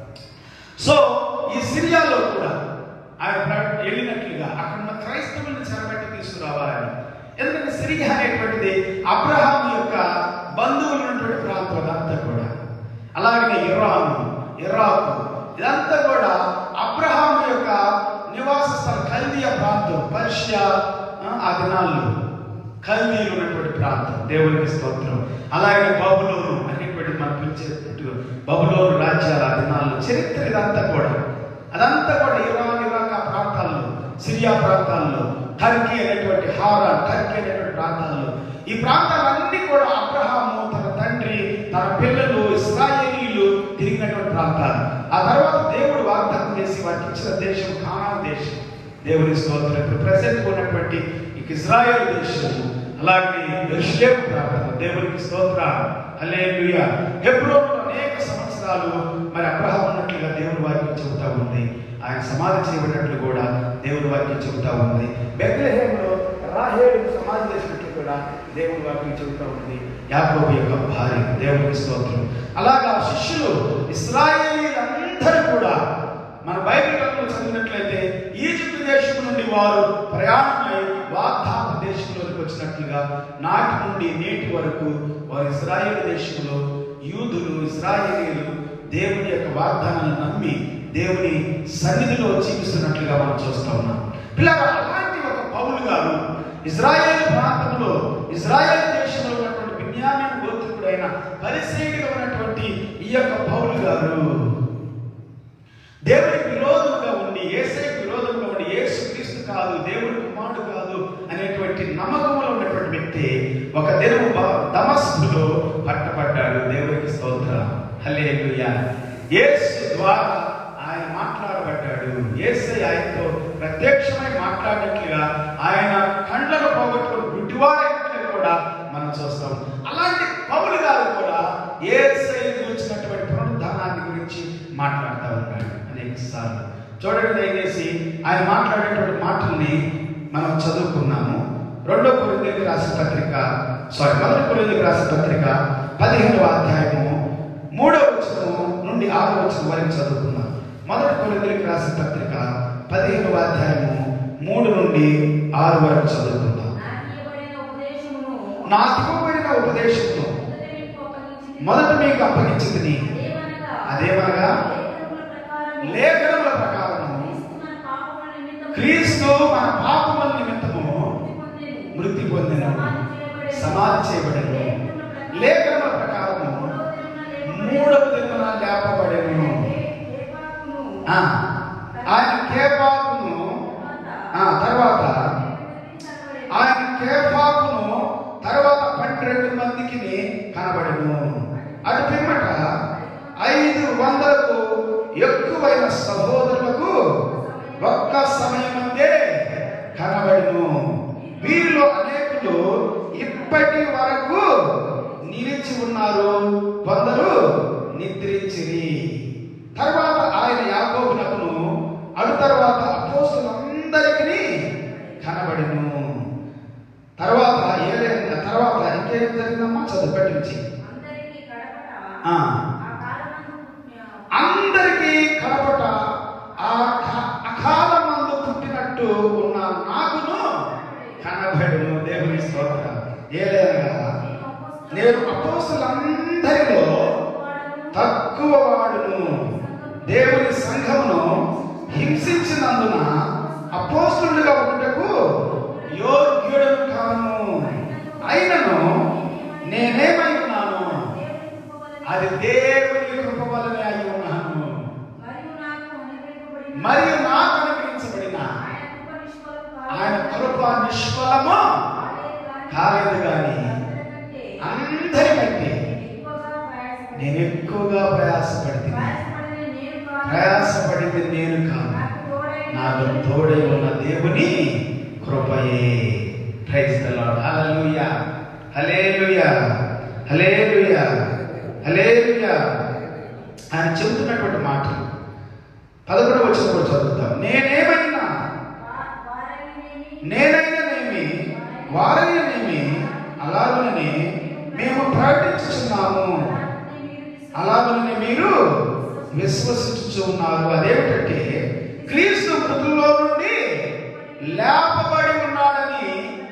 సో ఈ సిరియాలో కూడా ఆయన ప్ర- వెళ్ళినట్లుగా అక్కడ ఉన్న క్రైస్తవులను చెరబట్టి తీసుకురావాలని ఎందుకంటే సిరియా అనేటువంటిది అబ్రహాం యొక్క బంధువులు ఉన్నటువంటి ప్రాంతం అదంతా కూడా అలాగే ఇరాను ఇరాకు ఇదంతా కూడా అబ్రహాం యొక్క నివాస స్థలం కల్దీయ ప్రాంతం పర్షియా ఆ, ఆ దినాల్లో కల్దీలు ఉన్నటువంటి ప్రాంతం దేవునికి స్తోత్రం అలాగే బబులోను అనేటువంటి మనం పిలిచేటట్టు బబులోను రాజ్యాల ఆ దినాల్లో చరిత్ర ఇదంతా కూడా అదంతా కూడా ఇరాన్ ఇరాక్ ఆ ప్రాంతాల్లో సిరియా ప్రాంతాల్లో టర్కీ అనేటువంటి హారాన్ టర్కీ అనేటువంటి ప్రాంతాల్లో ఈ ప్రాంతాలన్నీ కూడా అబ్రహాము తన తండ్రి తన పిల్లలు ఇస్రాయేలీలు తిరిగినటువంటి ప్రాంతాలు ఆ తర్వాత దేవుడు వాగ్దానం చేసి వారికి ఇచ్చిన దేశం కానాన్ దేశం దేవుని స్తోత్రం ఇప్పుడు ప్రజెంట్ ఉన్నటువంటి ఈ ఇజ్రాయెల్ దేశము అలాగే ఎరుషలేము ప్రాంతం దేవునికి స్తోత్ర హల్లెలూయా హెబ్రోన్లో అనేక సంవత్సరాలు మరి అబ్రహాం ఉన్నట్లుగా దేవుని వాక్యం చెబుతా ఉంది ఆయన సమాధి చేయబడినట్లు కూడా దేవుని వాక్యం చెబుతా ఉంది బెత్లెహేంలో రాహేలు సమాధి చేసినట్లు కూడా దేవుని వాక్యం చెబుతా ఉంది యాకోబు యొక్క భార్య దేవునికి స్తోత్రం అలాగా శిష్యులు ఇస్రాయేలీలందరూ కూడా మన బైబిల్ గ్రంథంలో చదివినట్లయితే ఈజిప్ట్ దేశం నుండి వారు ప్రయాణమై వాగ్దాన దేశంలోకి వచ్చినట్లుగా నాటి నుండి నేటి వరకు వారు ఇజ్రాయేల్ దేశంలో యూదులు ఇజ్రాయేలీలు దేవుని యొక్క వాగ్దానాలను నమ్మి దేవుని సన్నిధిలో జీవిస్తున్నట్లుగా మనం చూస్తా ఉన్నాం పిల్లలు అలాంటి ఒక పౌలు గారు ఇజ్రాయేల్ ప్రాంతంలో ఇజ్రాయేల్ దేశంలో ఉన్నటువంటి విజ్ఞానం గోత్రికుడైన పరిశీలిగా ఉన్నటువంటి ఈ యొక్క పౌలు గారు దేవుడికి విరోధంగా ఉండి ఏసైకి విరోధంగా ఉండి యేసు క్రీస్తు కాదు దేవుడి కుమారుడు కాదు అనేటువంటి నమ్మకంలో ఉన్నటువంటి వ్యక్తి ఒక దినము బ- దమస్కులో పట్టబడ్డాడు దేవుడికి స్తోత్ర హల్లెలూయా యేసు ద్వారా ఆయన మాట్లాడబడ్డాడు యేసై ఆయనతో ప్రత్యక్షమై మాట్లాడినట్లుగా ఆయన కండ్లను పోగొట్టుకుని గుడ్డివాడైనట్లుగా కూడా మనం చూస్తాం అలాంటి పౌలు గారు కూడా ఏసై గురించినటువంటి పునరుద్ధానాన్ని గురించి మాట్లాడుతూ ఉన్నాడు అనేక సార్లు చూడండి దయచేసి ఆయన మాట్లాడేటువంటి మాటల్ని మనం చదువుకున్నాము రెండో కొరింథీయులకు రాసిన పత్రిక సారీ మొదటి కొరింథీయులకు రాసిన పత్రిక పదిహేనవ అధ్యాయము మూడవ వచనము నుండి ఆరో వచనం వరకు చదువుకున్నాం మొదటి కొరింథీయులకు రాసిన పత్రిక పదిహేనవ అధ్యాయము మూడు నుండి ఆరు వరకు చదువుకుందాం నాకు ఇవ్వబడిన నాకు ఇవ్వబడిన ఉపదేశమును ఉపదేశమును మొదట మొదట మీకు అప్పగించితిని. మీకు అప్పగించింది అదేమనగా అదేమనగా లేఖనముల లేఖనముల ప్రకారము ప్రకారము క్రీస్తు మన పాపముల క్రీస్తు మన పాపముల నిమిత్తము నిమిత్తము మృతి మృతి పొందెను. పొందెను సమాధి చేయబడెను. సమాధి చేయబడెను లేఖనముల లేఖనముల ప్రకారము మూడవ దినమున మూడవ లేపబడెను. దినమున లేపబడెను కేపాకును ఆ, ఆయన కేపాకును ఆ తర్వాత ఆయన కేఫాకును తర్వాత పన్నెండు మందికి కనబడెను అటు పిమ్మట ఐదు వందలకు ఎక్కువైన సహోదరులకు ఒక్క సమయమందే కనబడెను వీరిలో అనేకులు ఇప్పటి వరకు నిలిచి ఉన్నారు కొందరు నిద్రించిరి తర్వాత ఆయన యాకోబునకును అటు తర్వాత అపోస్తులందరికీ కనబడిను తర్వాత ఏలే తర్వాత ఇంకేం జరిగిందమ్మా చదువు పెట్టించి అందరికీ కడపట ఆ. ఆ కాలమందు పుట్టిన అందరికీ కడపట ఆ క- అకాల మందు పుట్టినట్టు ఉన్న నాకును కనబడును దేవుని స్తోత్రం ఏలేనగా నేను అపోస్తులందరిలో తక్కువ వాడును దేవుని సంఘమును హింసించినందున అపోస్తులుగా ఉండుటకు యోగ్యుడను కాను అయినను నేనేమై ఉన్నాను అది దేవుని కృప వలనే అయి ఉన్నాను మరియు నాకు అనుగ్రహింపబడిన మరియు నాకు అనుగ్రహించబడిన ఆయన కృప ఆయన కృప నిష్ఫలము నిష్ఫలము కాలేదు కాలేదు గాని గాని అందరికంటే అందరికంటే ఎక్కువగా ప్రయాసపడి నేను ఎక్కువగా ప్రయాసపడితే ప్రయాసపడిన నేను కాను. ప్రయాసపడింది నేను కాను నాకు తోడైన నాకు తోడై ఉన్న దేవుని కృపయే praise the lord hallelujah hallelujah hallelujah hallelujah ఆయన చెబుతున్నటువంటి మాటలు పదకొండవ వచ్చిన కూడా చదువుతాం నేనేమైనా వా- వారైననేమి, నేనైననేమి వారైననేమి అలాగనే మేము ప్రకటించుచున్నాము అలాగనే మీరు విశ్వ- అలాగనే మీరు విశ్వసించుచు ఉన్నారు అదేమిటంటే క్రీస్తు మృతుల్లో నుండి లేపబడి ఉన్నాడని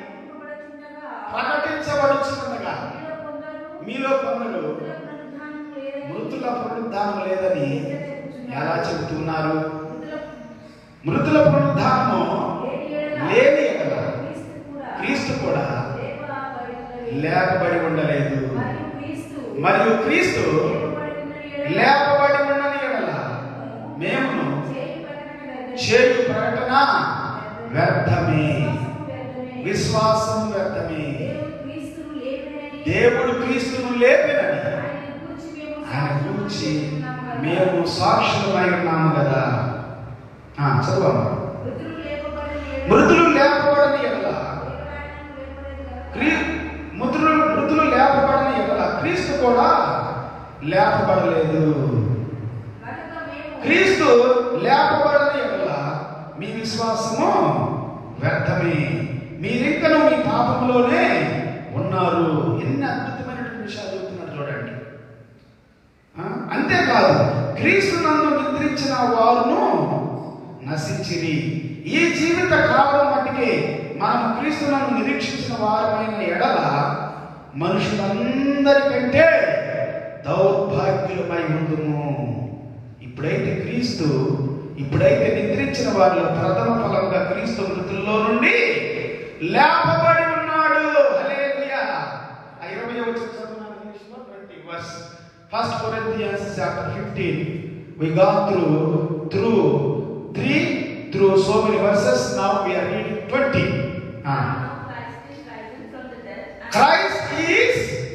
ప్రకటింపబడుచుండగా ప్రకటించబడుచుండగా మీలో కొందరు మీలో కొందరు మృతుల పునరుద్ధానం లేదని మృతుల పునరుద్ధానం లేదని ఎలా చెబుతున్నారు మృతుల మృతుల పునరుద్ధానము లేని ఎడల క్రీస్తు కూడా క్రీస్తు కూడా లేపబడి ఉన్నది. లేపబడి ఉండలేదు మరియు క్రీస్తు మరియు క్రీస్తు లేపబడి ఉన్నది ఎడల లేపబడి ఉండని ఎడల మేమును చేయి ప్రకటన వ్యర్థమే. చేయు ప్రకటన వ్యర్థమే విశ్వాసము వ్యర్థమే. విశ్వాసం వ్యర్థమే దేవుడు క్రీస్తును లేపినని దేవుడు క్రీస్తును లేపినని ఆయన గూర్చి మేము ఆయన గురించి సాక్ష్యం చెప్తున్నాము కదా. మేము సాక్షులమై ఉన్నాము కదా ఆ, చదవమ్మా మృతులు లేపబడిన ఎడల మృతులు లేపబడని ఎడల లేపబడిన లేపలేదు కదా. క్రీ మృతులు మృతులు లేపబడని ఎడల క్రీస్తు కూడా లేపబడలేదు కనుక మేము క్రీస్తు లేపబడని ఎడల మీ విశ్వాసము వ్యర్థమే మీరింకను మీ పాపంలోనే ఉన్నారు ఎన్ని అద్భుతమైనటువంటి విషయాలు చెబుతున్నారు చూడండి ఆ, అంతేకాదు క్రీస్తు నన్ను నిద్రించిన వారును నశించిరి ఈ జీవిత కాలం మట్టికి మనం క్రీస్తు నన్ను నిరీక్షించిన వారమైన ఎడల మనుషులందరికంటే దౌర్భాగ్యులమై ఉందుము ఇప్పుడైతే క్రీస్తు ఇప్పుడైతే నిద్రించిన వారిలో ప్రథమ ఫలంగా క్రీస్తు మృతుల్లో నుండి లేపబడి ఉన్నాడు హల్లెలూయా ఆ ఇరవై వచ్చిన చదువున్నాను ఇంగ్లీష్లో twenty verse first Corinthians chapter fifteen we gone through through three through so many verses now we are reading twenty Now Christ is risen from the dead and Christ is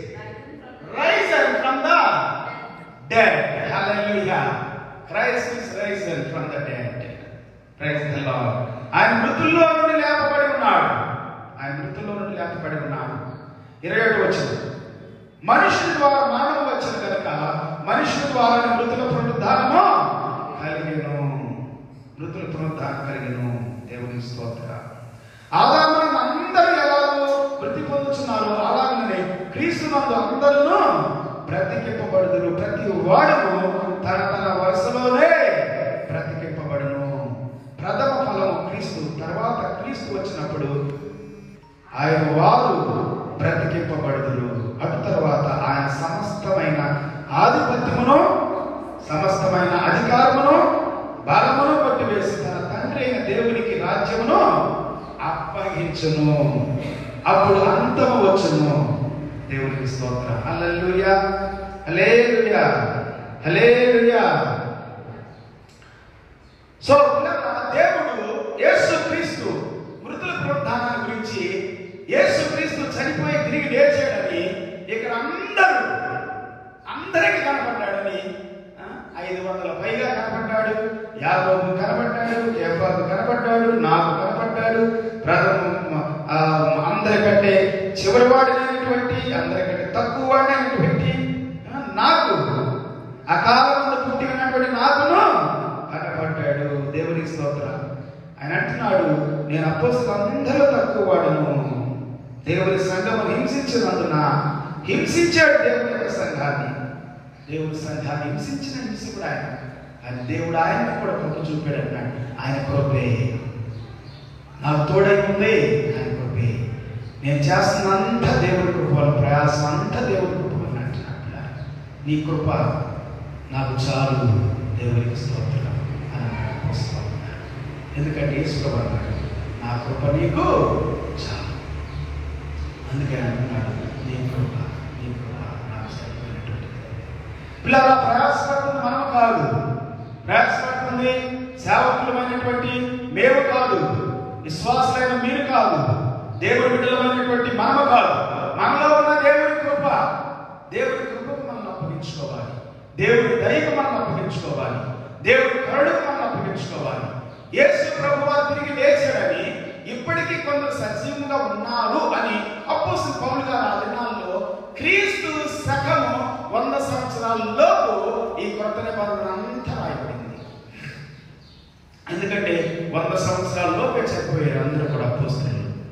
risen from the risen from the dead. Hallelujah. Christ is risen from the dead. Praise the Lord. ఆయన మృతుల్లో నుండి లేపబడి ఉన్నాడు ఆయన మృతుల్లో నుండి లేపబడి ఉన్నాడు ఇరవై ఏడు వచ్చింది మనుషుల ద్వారా మరణం వచ్చిన కనుక మనుషుల ద్వారా మృతుల పునరుద్ధానము కలిగెను మృతుల పునరుద్ధానం కలిగెను దేవుని స్తోత్ర ఆదామును అందరూ ఎలాగో వృద్ధి పొందుతున్నారు అలాగనే క్రీస్తు నందు అందరూ బ్రతికింపబడుదురు ప్రతి వాడును తన తన వరుసలోనే బ్రతికింపబడును ప్రథమ ఫలము క్రీస్తు తర్వాత క్రీస్తు వచ్చినప్పుడు ఆయన వారు బ్రతికింపబడుదురు అటు తర్వాత ఆయన సమస్తమైన ఆధిపత్యమును సమస్తమైన అధికారమును బలమును కొట్టివేసి తన తండ్రి అయిన దేవునికి రాజ్యమును అప్పగించును అప్పుడు అంతము వచ్చును దేవునికి స్తోత్రం హల్లెలూయా హల్లెలూయా హల్లెలూయా సో పిల్లరా, దేవుడు యేసు క్రీస్తు మృతుల పునరుద్ధానాన్ని గురించి యేసు క్రీస్తు చనిపోయి తిరిగి లేచాడని ఇక్కడ అందరూ అందరికి కనపడ్డాడని ఆ, ఐదు వందల పైగా కనపడ్డాడు యాదవ్ కనపడ్డాడు కేఫాకు కనపడ్డాడు నాకు కనపడ్డాడు ప్రథమ ఆ, అందరికంటే చివరి వాడినటువంటి అందరికంటే తక్కువ వాడినటువంటి ఆ, నాకు అకాలంలో పుట్టి ఉన్నటువంటి నాకును కనపడ్డాడు దేవునికి స్తోత్రం ఆయన అంటున్నాడు నేను అపోస్తులు అందరూ తక్కువ వాడను దేవుని సంఘము హింసించినందున హింసించాడు దేవుని యొక్క సంఘాన్ని దేవుని సంఘాన్ని హింసించిన హింసకుడు ఆయన ఆయన దేవుడు ఆయన్ని కూడా కృప చూపాడు అన్నాడు ఆయన కృపే నాకు తోడై ఉంది ఆయన కృపే నేను చేస్తున్నంత దేవుడి కృప వల్ల ప్రయాసం అంతా దేవుడి కృప వల్ల అంటున్నాడు నీ కృప నాకు చాలు దేవునికి స్తోత్రం అని అన్నాడు అపోస్తలుడు. ఎందుకంటే యేసుప్రభు అన్నాడు నా కృప నీకు చాలు అందుకని అంటున్నాడు నీ కృప నీ కృప నాకు సరిపోయినటువంటిది పిల్లల ప్రయాసపడుతుంది మనం కాదు ప్రయాసపడుతుంది సేవకులమైనటువంటి మేము కాదు విశ్వాసులైన మీరు కాదు దేవుడి బిడ్డలమైనటువంటి మనము కాదు మనలో ఉన్న దేవుడి కృప దేవుడి కృపకు మనం అప్పగించుకోవాలి దేవుడి దయకు మనం అప్పగించుకోవాలి దేవుడి కరుణకు మనం అప్పగించుకోవాలి యేసు ప్రభు వారు తిరిగి లేచాడని ఇప్పటికీ కొందరు సజీవంగా ఉన్నారు అని అపోసిన పౌలు గారు ఆ దినాల్లో క్రీస్తు శకము వంద సంవత్సరాల లోపు ఈ కొత్త నిబంధన అంతా రాయబడింది ఎందుకంటే వంద సంవత్సరాల లోపే చనిపోయారు అందరూ కూడా అపోస్తులు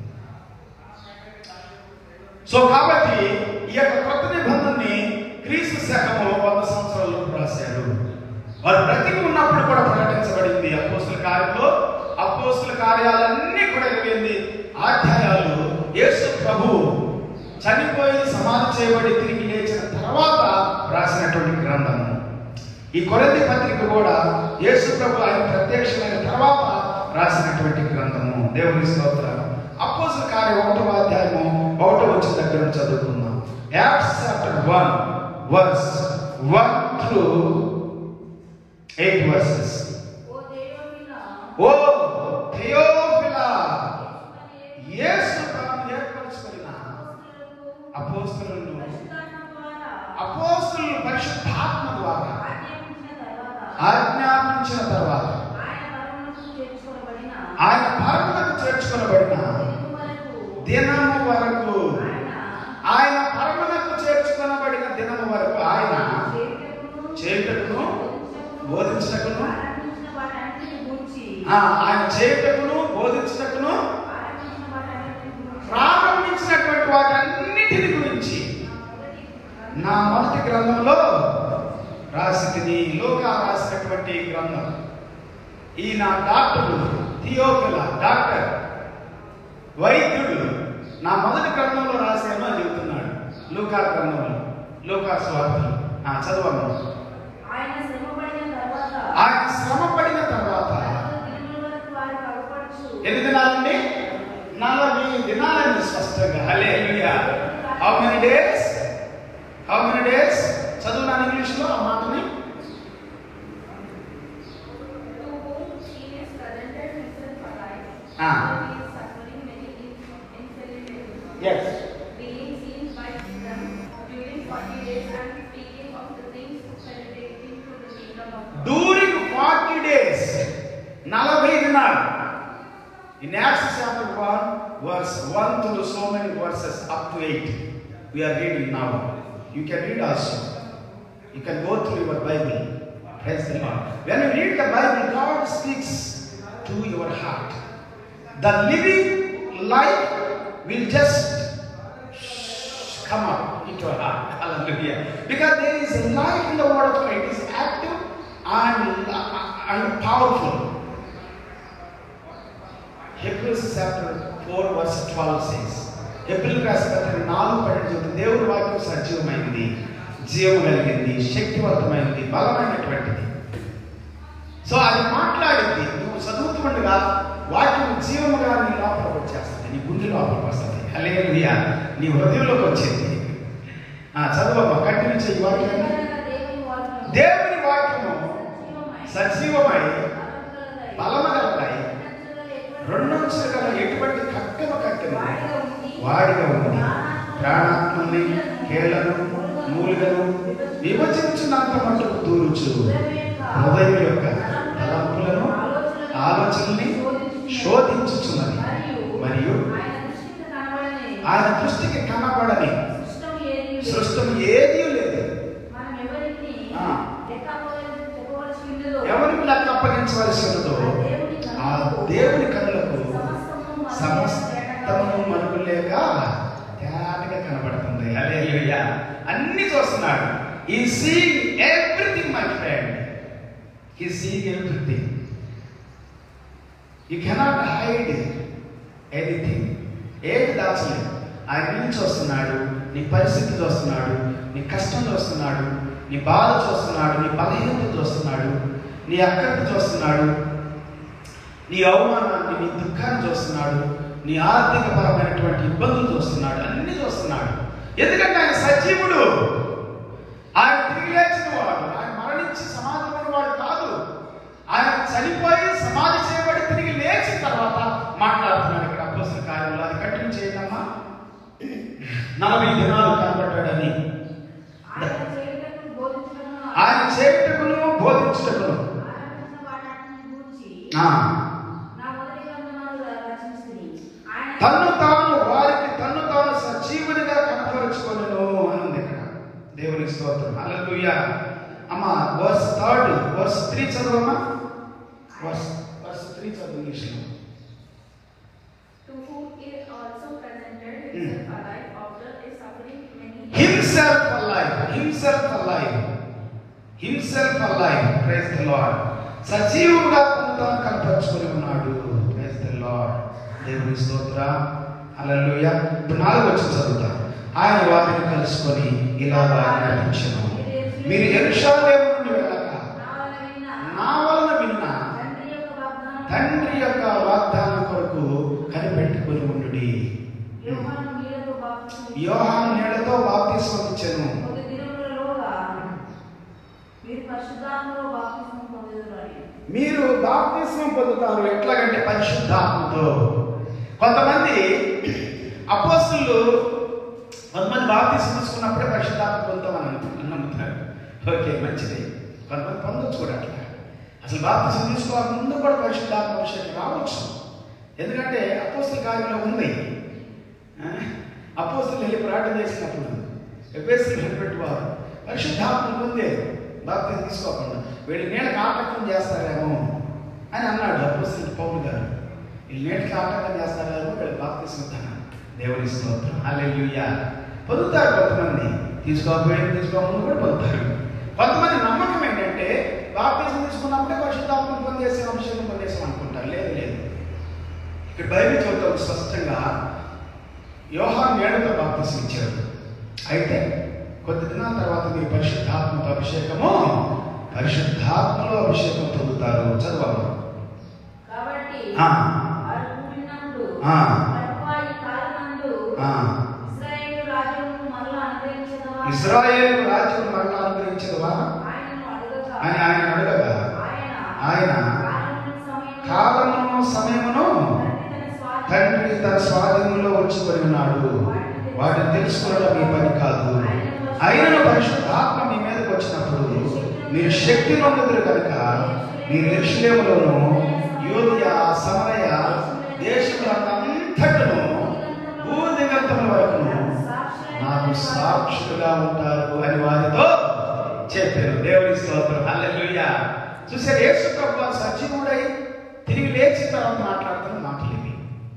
సో కాబట్టి ఈ యొక్క కొత్త నిబంధనని క్రీస్తు శకము వంద సంవత్సరాల్లో రాశారు వారు బ్రతికి ఉన్నప్పుడు కూడా ప్రకటించబడింది అపోస్తుల కార్యంలో అపోస్తుల కార్యాలన్నీ కూడా ఇరవై అధ్యాయాలు యేసు ప్రభు చనిపోయి సమాధి చేయబడి తిరిగి లేచిన తర్వాత రాసినటువంటి గ్రంథము ఈ కొరంది పత్రిక కూడా యేసు ప్రభు ఆయన ప్రత్యక్షమైన తర్వాత రాసినటువంటి గ్రంథము దేవుని స్తోత్రం అపోజిట్ కార్యం ఒకటో అధ్యాయము ఒకటో వచ్చిన దగ్గర నుంచి చదువుకుందాం Acts chapter one verse one through eight verses ఓ దేవునిలా, ఓ థియోఫిలా యేసుని యేసు తాను ఏర్పరచుకున్న అపోస్తలులకు అపోస్తులను పరిశుద్ధాత్మ ద్వారా అపోస్తులను పరిశుద్ధాత్మ ద్వారా ఆజ్ఞాపించిన తర్వాత ఆజ్ఞాపించిన తర్వాత ఆయన పరమునకు చేర్చుకొనబడిన ఆయన పరములకు చేర్చుకొనబడిన దినము దినము వరకు వరకు ఆయన ఆయన పరములకు చేర్చుకొనబడిన దినము వరకు ఆయన చేయుటకును, చేయుటకును బోధించుటకును ఆరంభించిన వాటన్నిటిని గూర్చి ఆ, ఆయన చేయుటకును బోధించుటకును ఆరంభించిన వాటన్నిటిని గూర్చి ప్రారంభించినటువంటి వాటన్నిటిని గురించి నా మొదటి నా మొదటి గ్రంథంలో రాసింది లోకా రాసినటువంటి గ్రంథం ఈ నా డాక్టరు థియోఫిల డాక్టర్ వైద్యుడు నా మొదటి గ్రంథంలో రాశాను అని చెబుతున్నాడు లూకా గ్రంథంలో లూకా స్వార్థలు ఆ చదవను ఆయన శ్రమపడిన తర్వాత ఆయన శ్రమ పడిన తర్వాత నలభై దినముల వరకు వారికి అగపడుచు ఎన్ని దినాలండి నలభై దినాలండి స్పష్టంగా hallelujah how many days how many days చదువు నా ఇంగ్లీష్లో ఆ మాటని to whom he is presented himself alive, Ah. though he is suffering many infirmities, Yes. being seen by them during forty days and speaking of the things penetrating to the kingdom of God. During forty days నలభై దినాలు in Acts chapter one verse one to so many verses up to eight we're reading now you can read also you can go through your Bible praise the Lord when you read the Bible God speaks to your heart the living life will just come up into your heart. Hallelujah. Because there is a life in the word of God. It is active and, and powerful. Hebrews chapter 4 verse 12 says, హెబ్రిల్ రాసిన పత్రిక నాలుగు పన్నెండు చెబుతుంది దేవుడి వాక్యం సజీవమైంది జీవం కలిగింది శక్తివంతమైంది బలమైనటువంటిది సో అది మాట్లాడింది నువ్వు చదువుతుండగా వాక్యం జీవముగా నీ లోపలికి వచ్చేస్తుంది నీ గుండె లోపలికి వస్తుంది హల్లెలూయా నీ హృదయంలోకి వచ్చింది ఆ చదువమ్మ కంటిన్యూ చేయి వాక్యాన్ని నిజమైన దేవుని వాక్యము దేవుని వాక్యము సజీవమై, సజీవమై బలముగలదై, బలమగలదై రెండంచుల ఎటువంటి రెండంచుల గల ఎటువంటి కక్కను కక్కను వాడిగా ఉండి, వాడిగా ఉంది ప్రాణాత్మని కేళ్లను మూలుగను విభజించినంత మటుకు దూరుచు హృదయం యొక్క తలంపులను ఆలోచనల్ని శోధించుచున్నది మరియు ఆయన దృష్టికి కనబడని ఆయన దృష్టికి కనబడని సృష్టం ఏదీ లేదు. సృష్టం ఏదీ లేదు మనం ఎవరికి ఆ. లెక్క అప్పగించ- చెప్పవలసి ఉండదో, ఎవరికి లెక్క అప్పగించవలసి ఉన్నదో ఆ దేవుని కనులకు సమస్తము మనకు సమస్తము మనకు లేక తేటగా కనబడుతుంది హల్లెలూయా అన్ని చూస్తున్నాడు he seeing everything my friend he seeing everything you cannot hide anything ఏది దాచలేదు ఆయన నిన్ను చూస్తున్నాడు నీ పరిస్థితి చూస్తున్నాడు నీ కష్టం చూస్తున్నాడు నీ బాధ చూస్తున్నాడు నీ బలహీనత చూస్తున్నాడు నీ అక్కడికి చూస్తున్నాడు నీ అవమానాన్ని నీ దుఃఖాన్ని చూస్తున్నాడు నీ ఆర్థిక పరమైనటువంటి ఇబ్బందులు చూస్తున్నాడు అన్ని చూస్తున్నాడు ఎందుకంటే ఆయన సజీవుడు ఆయన తిరిగి లేచిన వాడు ఆయన మరణించి సమాధి వాడు కాదు ఆయన చనిపోయి సమాధి చేయబడి తిరిగి లేచిన తర్వాత మాట్లాడుతున్నాడు ఇక్కడ అపోసిన కార్యంలో అది కంటిన్యూ చేయండమ్మా నలభై దినాలు కనబడ్డాడని చేయుటకును బోధించుటకును ఆరంభించిన వాటన్నిటిని గూర్చి ఆ, నా మొదటి గ్రంథమును రచించితిని. ఆయన తన్ను తాను వారికి తన్ను తాను సజీవునిగా కనపరుచుకొనను అని ఉంది ఇక్కడ దేవునికి స్తోత్రం హల్లెలూయా అమ్మ వర్స్ థర్డ్ వర్స్ త్రీ చదవమ్మా వర్స్ వర్స్ త్రీ చదువు ఇంగ్లీష్లో To whom he also presented himself alive after his suffering many years. Himself alive himself alive himself alive praise the Lord సజీవుగా తను తాను కనపరుచుకొని ఉన్నాడు ప్రైజ్ ద లార్డ్ దేవుని స్తోత్ర హల్లెలూయా ఇప్పుడు నాలుగు వచ్చి చదువుతా ఆయన వారిని కలుసుకొని ఇలా వారిని నటించను మీరు ఎరుషాలేము నుండి వెళ్ళక నా వలన విన్న నా వలన విన్న తండ్రి యొక్క వాగ్దానం తండ్రి యొక్క వాగ్దానం కొరకు కనిపెట్టుకొని ఉండుడి యోహాను నీళ్లతో బాప్తిస్మం ఇచ్చెను. యోహాను నీడతో బాప్తిస్మం ఇచ్చెను కొద్ది దినములలోగా మీరు పరిశుద్ధాత్మలో బాప్తిస్మం పొందుదురు అని. మీరు బాప్తిస్మం పొందుతారు ఎట్లాగంటే పరిశుద్ధాత్మతో కొంతమంది అపోస్తులు కొంతమంది బాప్తిస్మం తీసుకున్నప్పుడే పరిశుద్ధాత్మ పొందుతామని అనుకుంటున్నారు నమ్ముతారు ఓకే మంచిది కొంతమంది పొందొచ్చు కూడా అట్లా అసలు బాప్తిస్మం తీసుకోవాలి ముందు కూడా పరిశుద్ధాత్మ అభిషేకం రావచ్చు ఎందుకంటే అపోస్తుల కార్యంలో ఉంది అపోస్తులు వెళ్ళి ప్రార్థన చేసినప్పుడు ఎఫ్ఎస్సీ నిలబెట్టువారు పరిశుద్ధాత్మ పొందే బాప్తిజం తీసుకోకుండా వీళ్ళు నీళ్ళకి ఆటంకం చేస్తారేమో అని అన్నాడు అపోస్తులు పౌరు గారు వీళ్ళు నీళ్ళకి ఆటంకం చేస్తారేమో వీళ్ళు బాప్తిస్మిస్తాను దేవుని స్తోత్రం హల్లెలూయా పొందుతారు కొంతమంది తీసుకోకపోయిన తీసుకోకుండా కూడా పొందుతారు కొంతమంది నమ్మకం ఏంటంటే బాప్తిజం తీసుకున్నప్పుడే పరిశుద్ధాత్మ పొందేసే అభిషేకం పొందేసాం అనుకుంటారు లేదు లేదు ఇక్కడ బైబిల్ చెబుతాం స్పష్టంగా యోహాన్ ఏడుతో బాప్తిసం ఇచ్చాడు అయితే కొద్ది దినాల తర్వాత మీరు పరిశుద్ధాత్మతో అభిషేకము పరిశుద్ధాత్మలో అభిషేకం పొందుతారు చదవాలి కాబట్టి ఆ. వారు కూడినప్పుడు ఆ. యెహోవా ఈ కాలమందు ఆ, ఇశ్రాయేలు రాజులను మరలా అనుగ్రహించదవా? ఇస్రాయేల్ రాజ్యం మరలా అనుగ్రహించదువా ఆయనను అడగగా, అని ఆయన అడగగా ఆయన ఆయన కాలమును సమయమును కాలమును సమయమును తండ్రి తన స్వాధీనములో తండ్రి తన స్వాధీనంలో ఉంచుకొని ఉన్నాడు వాటిని తెలుసుకోవడం మీ పని కాదు అయినను పరిశుద్ధాత్మ మీ మీదకి వచ్చినప్పుడు మీరు శక్తి నొందుదురు కనుక మీరు ఎరుషులేములోను యోధియ సమరయ దేశములంతటను భూదిగంతముల వరకును నాకు సాక్షులుగా ఉంటారు అని వారితో చెప్పారు దేవుని స్తోత్రం హల్లెలూయా చూసారు యేసు ప్రభు సజీవుడై తిరిగి లేచిన తర్వాత మాట్లాడుతున్న మాటలు ఇవి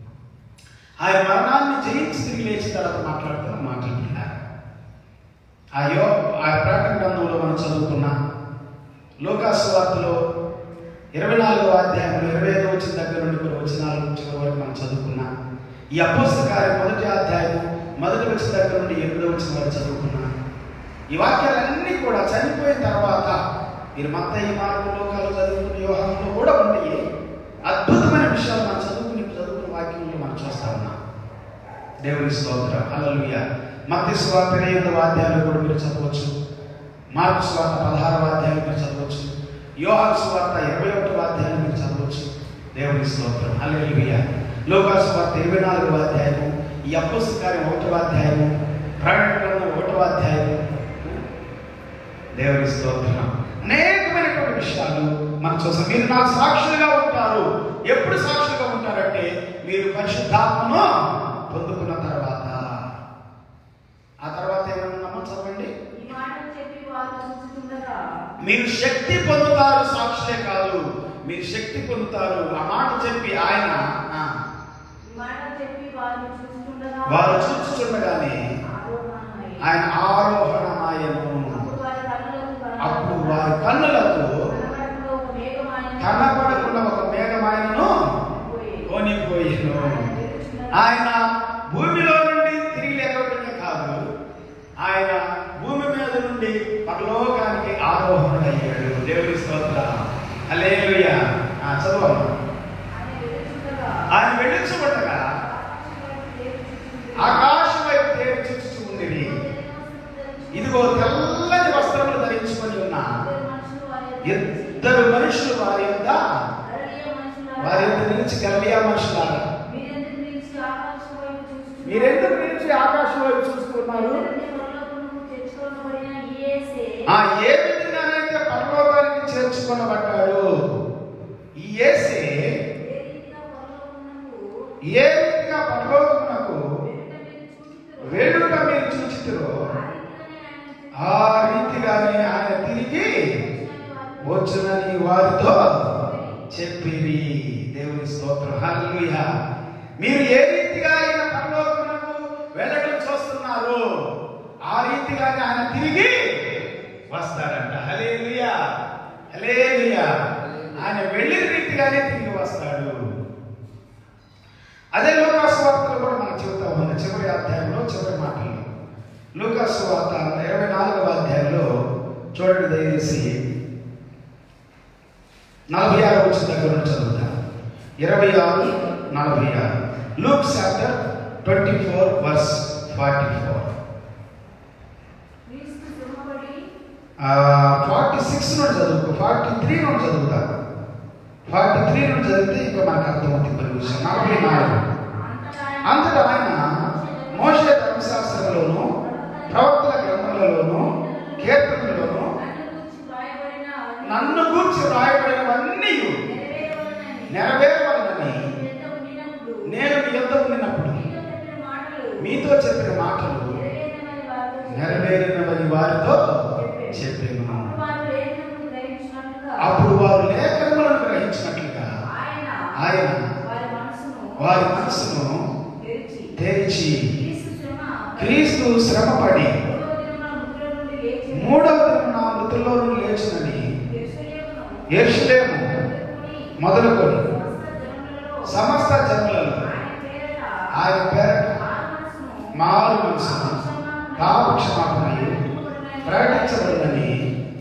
ఆయన మరణాన్ని జయించి తిరిగి లేచిన తర్వాత మాట్లాడుతున్న మాటలు విన్నారు ఆ యో ఆ ప్రకటన గ్రంథంలో మనం చదువుకున్న లోకాసు వార్తలో ఇరవై నాలుగో అధ్యాయంలో ఇరవై ఐదో వచ్చిన దగ్గర నుండి కొన్ని వచనాలు చివరి వరకు మనం చదువుకున్నా ఈ అపోస్తల కార్యం మొదటి అధ్యాయం మొదటి వచ్చిన దగ్గర నుండి ఎనిమిదో వచ్చిన వరకు చదువుకున్నా ఈ వాక్యాలన్నీ కూడా చనిపోయిన తర్వాత మీరు మత్త ఈ మార్గం లోకాలు చదువుకున్న వ్యవహారంలో కూడా ఉంటాయి అద్భుతమైన విషయాలు మనం చదువుకుని చదువుకున్న వాక్యంలో మనం చూస్తా ఉన్నాం దేవుని స్తోత్రం హల్లెలూయా మత్తి స్వార్థ ఎనిమిదవ అధ్యాయంలో కూడా మీరు చదవచ్చు మార్పు స్వార్థ పదహారవ అధ్యాయం మీరు చదవచ్చు యోహాను స్వార్థ ఇరవై ఒకటవ అధ్యాయం మీరు చదవచ్చు దేవుని స్తోత్రం హల్లెలూయా లోకా స్వార్థ ఇరవై నాలుగవ అధ్యాయము ఈ అప్పసు కార్యం ఒకటవ అధ్యాయము ప్రకటన గ్రంథం ఒకటవ అధ్యాయము దేవుని స్తోత్రం అనేకమైనటువంటి విషయాలు మనం చూస్తాం మీరు నాకు సాక్షులుగా ఉంటారు ఎప్పుడు సాక్షులుగా ఉంటారంటే మీరు పరిశుద్ధాత్మను పొందుకున్న తర్వాత ఆ తర్వాత ఏమన్నా చదవండి ఈ మాటలు చెప్పి వారు చూస్తుండగా మీరు శక్తి పొందుతారు సాక్షులే కాదు మీరు శక్తి పొందుతారు ఆ మాట చెప్పి ఆయన ఆ, ఈ మాటలు చెప్పి వారు చూస్తుండగా వారు చూచుచుండగానే ఆరోహణమై. ఆయన ఆరోహణమాయను అప్పుడు వారి కన్నులకు అప్పుడు వారి కన్నులకు కనబడకుండా ఒక మేఘం ఆయనను కనబడకుండా ఒక మేఘమాయనను పోయి. కొనిపోయిను ఆయన భూమిలో నుండి తిరిగి లేకపోవడమే కాదు ఆయన భూమి మీద నుండి పరలోకానికి ఆరోహణయ్యాడు దేవుని స్తోత్ర అలేలుయ చదవమ్మా ఆయన వెలుచుండగా ఆయన వెళ్ళించబడగా ఆకాశం వైపు తేరి చూస్తూ ఉండేది ఇదిగో తెల్లని వస్త్రములు ధరించుకొని ఉన్న ఇద్దరు మనుషులు వారి యొక్క వారి యొక్క నిలిచి గర్భియా మనుషులారా మీరెందుకు నిలిచి ఆకాశం వైపు చూస్తున్నారు ఆ ఏ విధంగానైతే చేర్చుకొనబడ్డాడు ఈ యేసే ఏ రీతిగా పరలోకమునకు ఏ రీతిగా పరలోకమునకు వెనుక మీరు చూచితిరో, వేడుక మీరు చూచితిరో ఆ రీతిగానే ఆయన ఆ రీతిగానే ఆయన తిరిగి తిరిగి వచ్చిన వారితో వచ్చునని వారితో చెప్పిరి దేవుని స్తోత్రం హల్లెలూయా మీరు ఏ రీతిగా ఆయన పరలోకమునకు వెళ్ళడం చూస్తున్నారు ఆ రీతిగానే ఆయన తిరిగి వస్తారంట హల్లెలూయా హల్లెలూయా ఆయన వెళ్ళిన రీతిగానే తిరిగి వస్తాడు అదే లూకాసు వార్తలో కూడా మనం చెబుతా ఉంది చివరి అధ్యాయంలో చివరి మాటలు లూకాసు వార్త ఇరవై నాలుగవ అధ్యాయంలో చూడండి దయచేసి నలభై ఆరు వచ్చిన దగ్గర నుంచి చదువుతా ఇరవై ఆరు నలభై ఆరు Luke chapter twenty four verse forty four క్రీస్తు శ్రమపడి ఫార్టీ సిక్స్ నుండి చదువుకో ఫార్టీ త్రీ నుండి చదువుతా ఫార్టీ త్రీ నుండి చదివితే ఇంకా మనకు అర్థమవుతుంది కొన్ని విషయం నలభై నాలుగు అంతటా ఆయన మోషే ధర్మశాస్త్రంలోను ప్రవక్తల గ్రంథాలలోను కీర్తనలోను నన్ను గూర్చి వ్రాయబడినవన్నీ నెరవేరవలనని నేను మీ యొద్ద ఉండినప్పుడు మీతో చెప్పిన మాటలు నెరవేరినవని వారితో చెప్పాను అప్పుడు వారు లేఖనములను గ్రహించినట్లుగా ఆయన వారి మనసును తెరిచి క్రీస్తు శ్రమపడి మూడవ దిన మృతుల్లో నుండి లేచినని ఎరుషలేము మొదలుకొని సమస్త జనులలో ఆయన పేరట మారు మనసును పాపక్షమాపణయు ప్రకటించబడిందని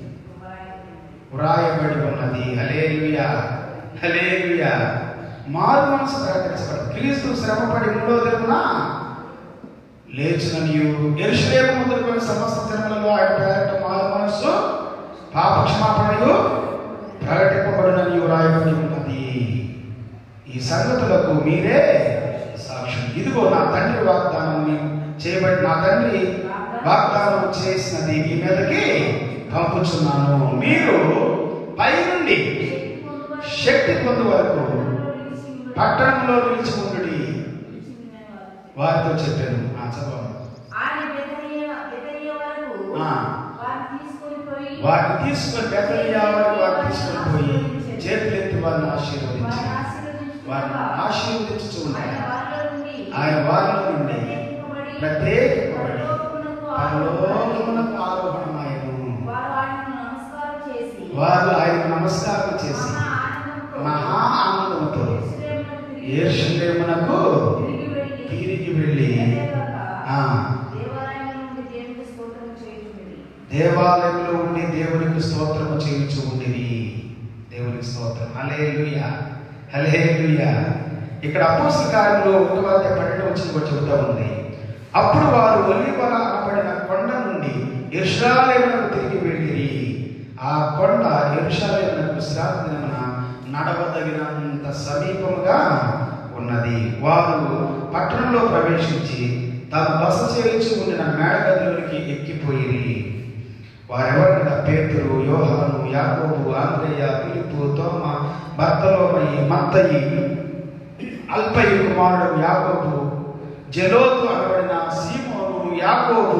వ్రాయబడి ఉన్నది హలేలుయా హలేలుయా మారు మనసు ప్రకటించబడి క్రీస్తు శ్రమపడి మూడో దినమున లేచిననియు ఎరుషలేము మొదలుకొని సమస్త జన్మలలో ఆయన పేరట మారు మనస్సు పాపక్షమాపణయు ప్రకటింపబడిననియు వ్రాయబడి ఉన్నది ఈ సంగతులకు మీరే సాక్ష్యం ఇదిగో నా తండ్రి వాగ్దానం మీ- చేయబడి నా తండ్రి వాగ్దానం చేసినది మీ మీదకి పంపుచున్నాను మీరు పైనుండి శక్తి పొందు వరకు పట్టణంలో నిలిచి ఉండుడి వారితో చెప్పాను ఆ చదవండి ఆయన బెతనియ బెతనియ వరకు ఆ. వారిని తీసుకొని పోయి వారిని తీసుకొని బెతనియా వరకు వారిని తీసుకొని పోయి చేతులెత్తి వారిని ఆశీర్వదించి వారిని ఆశీర్వదించుచుండగా వారిని ఆశీర్వదించుచు ఆయన ఉంటారు వారిలో నుండి ఆయన వారిలో నుండి ప్రత్యేకింపబడి ప్రత్యేకింపబడి పరలోకమునకు ఆరోహణమై పరలోకమునకు ఆరోహణమాయను వారు ఆయనను నమస్కారం చేసి వారు ఆయన నమస్కారం చేసి మహా ఆనందంతో మహా ఆనందంతో యెరూషలేమునకు తిరిగి ఏర్షలేమునకు తిరిగి వెళ్ళి తిరిగి వెళ్ళి అంతేకాక ఆ, దేవాలయంలో నుండి దేవునికి స్తోత్రం చేయుచుండిరి. దేవాలయంలో ఉండి దేవునికి స్తోత్రము చేయించు ఉండిరి దేవునికి స్తోత్రం హలేలుయా హలేలుయా ఇక్కడ అపోస్తుల కార్యంలో ఒకటో అధ్యాయం పన్నెండు వచ్చిన కూడా చెబుతా ఉంది అప్పుడు వారు ఒలివల అనబడిన కొండ నుండి ఇర్షాలేమునకు తిరిగి వెళ్ళిరి ఆ కొండ ఇర్షాలేమునకు విశ్రాంతి దినమున నడవదగినంత సమీపముగా ఉన్నది వారు పట్టణంలో ప్రవేశించి తాము బస చేయించి ఉండిన మేడగదిలోనికి ఎక్కిపోయిరి వారెవరన్నా పేతురు యోహాను యాకోబు ఆంద్రయ్య పిలుపు తోమ బర్తలోమయి మత్తయి అల్పయి కుమారుడు యాకోబు జలోతు అనబడిన సీమోను యాకోబు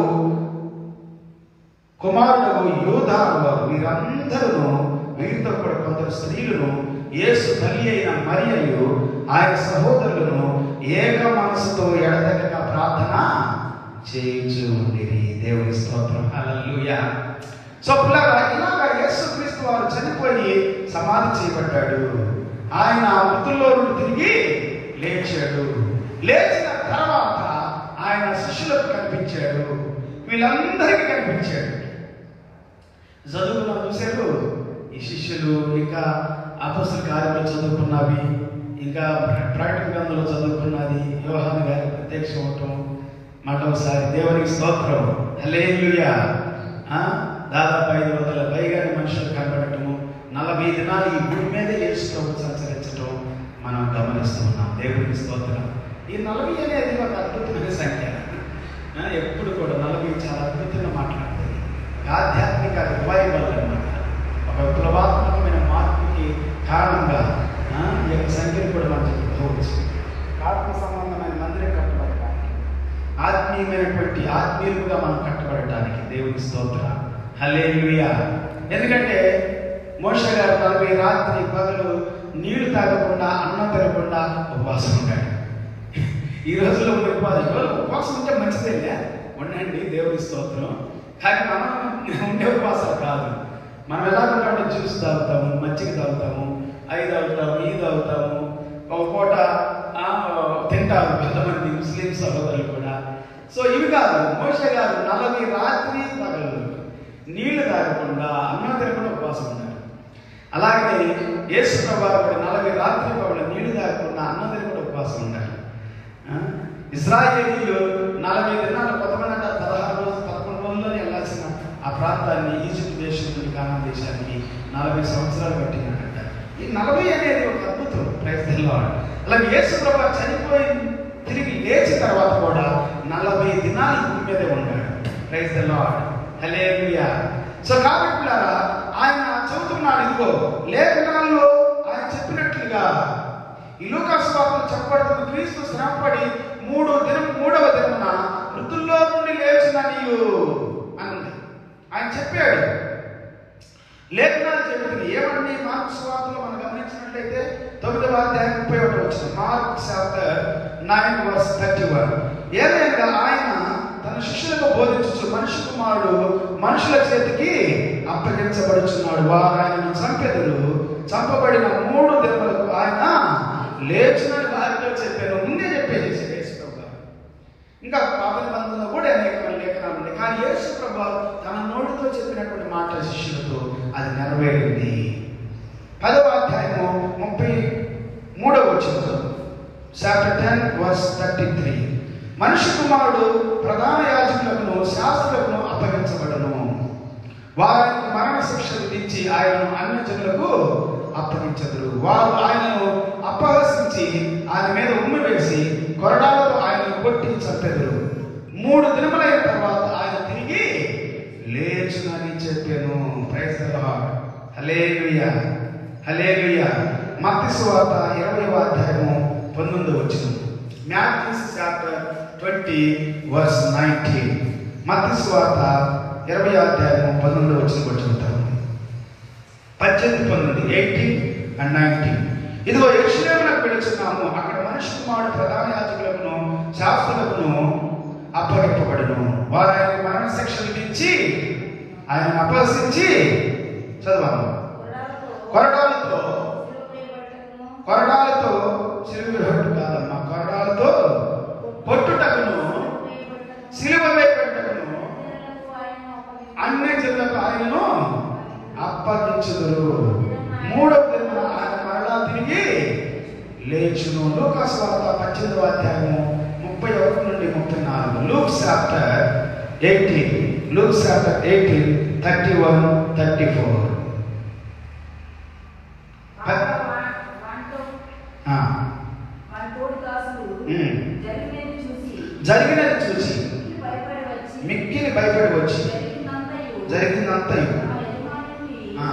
కుమారుడు యోధాను వారు వీరందరూ వీరితో కూడా కొందరు స్త్రీలను యేసు తల్లి అయిన మరియయు ఆయన సహోదరులను ఏక మనసుతో ఎడతెగక ప్రార్థన చేయించు ఉండిరి దేవుని స్తోత్రం హల్లెలూయా సో పిల్లగా ఇలాగా యేసుక్రీస్తు వారు చనిపోయి సమాధి చేయబడ్డాడు ఆయన మృతుల్లో నుండి తిరిగి లేచాడు లేచిన తర్వాత ఆయన శిష్యులకు కనిపించాడు వీళ్ళందరికీ కనిపించాడు చదువుకున్న చూశారు ఈ శిష్యులు ఇంకా అపస్తుల కార్యంలో చదువుకున్నవి ఇంకా ప్ర- ప్రకటన గ్రంథంలో చదువుకున్నది యోహాను గారి ప్రత్యక్షం అవటం మరోసారి దేవునికి స్తోత్రం హల్లెలూయా ఆ దాదాపు ఐదు వందల పైగానే మనుషులు కనబడటము నలభై దినాలు ఈ భూమి మీద యేసుప్రభు సంచరించడం మనం గమనిస్తున్నాం దేవునికి స్తోత్రం ఈ నలభై అనేది ఒక అద్భుతమైన సంఖ్య ఆ, ఎప్పుడు కూడా నలభై చాలా అద్భుతంగా మాట్లాడుతుంది ఆధ్యాత్మిక రివైవల్ అన్నమాట ఒక విప్లవాత్మకమైన ఆత్మీయమైనటువంటి ఆత్మీయులుగా మనం కట్టబడటానికి దేవుని స్తోత్ర హల్లెలూయా ఎందుకంటే మోషే గారు నలభై రాత్రి పగలు నీళ్లు తాగకుండా అన్నం తినకుండా ఉపవాసం ఉన్నాడు ఈ రోజుల్లో ఉండే ఉపవాసం ఎవరు ఉపవాసం ఉంటే మంచిదేలే ఉండండి దేవుని స్తోత్రం కానీ మనం ఉండే ఉపవాసాలు కాదు మనం ఎలా ఉంటామంటే జ్యూస్ తాగుతాము మజ్జిగ తాగుతాము అవి తాగుతాము ఇది తాగుతాము ఒక పూట ఆ, తింటారు కొంతమంది ముస్లిం సహోదరులు కూడా సో ఇవి కాదు మోషే గారు నలభై రాత్రి పగలు నీళ్లు తాగకుండా అన్నం తినకుండా ఉపవాసం ఉన్నారు అలాగే యేసు ప్రభావం కూడా నలభై రాత్రి పగలు నీళ్లు తాగకుండా అన్నం తినకుండా ఉపవాసం ఉన్నారు ఆ? ఇజ్రాయేలీలు నలభై దినాలు కొంతమంది అంటారు పదహారు రోజులు పదకొండు రోజుల్లోనే వెళ్ళాల్సిన ఆ ప్రాంతాన్ని ఈజిప్ట్ దేశం నుండి కానాన్ దేశానికి నలభై సంవత్సరాలు పట్టిందంట ఈ నలభై అనేది ఒక అద్భుతం ప్రయత్నంలో అలాగే యేసు ప్రభు చనిపోయి తిరిగి లేచిన తర్వాత కూడా నలభై దినాలు ఈ భూమి మీదే ఉన్నాడు ప్రైజ్ ద లార్డ్ హల్లెలూయా సో కాబట్టి పిల్లారా, ఆయన చెబుతున్నాడు ఇదిగో లేఖనాల్లో ఆయన చెప్పినట్లుగా ఈ లూకాసు వార్తలు చెప్పబడుతున్న క్రీస్తు శ్రమపడి మూడు దినం మూడవ దినమున మృతుల్లో నుండి లేచిన నీవు అని ఉంది. ఆయన చెప్పాడు లేఖనాలు చెబుతుంది ఏమండి మార్కు స్వార్తలు మనం గమనించినట్లయితే తొమ్మిదవ అధ్యాయం ముప్పై ఒకటి వచ్చిన Mark chapter nine verse thirty one ఏదైనా ఆయన తన శిష్యులకు బోధించు మనిషి కుమారుడు మనుషుల చేతికి అప్పగించబడుచున్నాడు వారు ఆయనను చంపెదరు చంపబడిన మూడు దినములకు ఆయన లేచినట్టు వారితో చెప్పాను ముందే చెప్పేసి యేసు ప్రభు గారు. ఇంకా పాత నిబంధనలో కూడా అనేకమైన లేఖనాలు ఉన్నాయి కానీ యేసు ప్రభు తన నోటితో చెప్పినటువంటి మాట శిష్యులతో అది నెరవేరింది పదవ అధ్యాయము ముప్పై మూడవ వచ్చిన chapter ten verse thirty three మనిషి కుమారుడు ప్రధాన యాజకులను శాస్త్రులను అప్పగించబడను వారికి మరణ శిక్ష విధించి ఆయనను అన్ని జనులకు అప్పగించదురు వారు ఆయనను అపహసించి ఆయన మీద ఉమ్మి వేసి కొరడాలతో ఆయనను కొట్టి చంపెదరు మూడు దినములైన తర్వాత ఆయన తిరిగి లేచునని చెప్పాను ప్రైజ్ హలేలుయా హలేలుయా మత్తి సువార్త ఇరవై అధ్యాయము పంతొమ్మిది వచ్చిన Matthew's chapter twenty verse nineteen మత్తి సువార్త ఇరవై అధ్యాయము పంతొమ్మిది వచ్చిన కూర్చుంటాము పద్దెనిమిది పంతొమ్మిది ఎయిటీన్ అండ్ నైన్టీన్ ఇదిగో యక్షలేములకు పిలుచున్నాము అక్కడ మనిషి కుమారుడు ప్రధాన యాజకులను శాస్త్రులకు అప్పగింపబడును వారు ఆయన మరణ శిక్ష విధించి ఆయన అపహసించి చదవాలి కొరడాలతో కొరడాలతో సిలువబెట్టు కాదమ్మా కొరడాలతో పొట్టుటకును సిలువ వేయబెట్టకును అన్ని జిల్లకు ఆయనను అప్పగించుదురు మూడవ దిన ఆయన మరలా తిరిగి లేచును లూకాస్ వార్త పద్దెనిమిదవ అధ్యాయము ముప్పై ఒకటి నుండి ముప్పై నాలుగు Luke chapter eighteen Luke chapter eighteen thirty one thirty four జరిగినది చూసి మిక్కిలి భయపడి వచ్చి జరిగిందంతయు ఆ.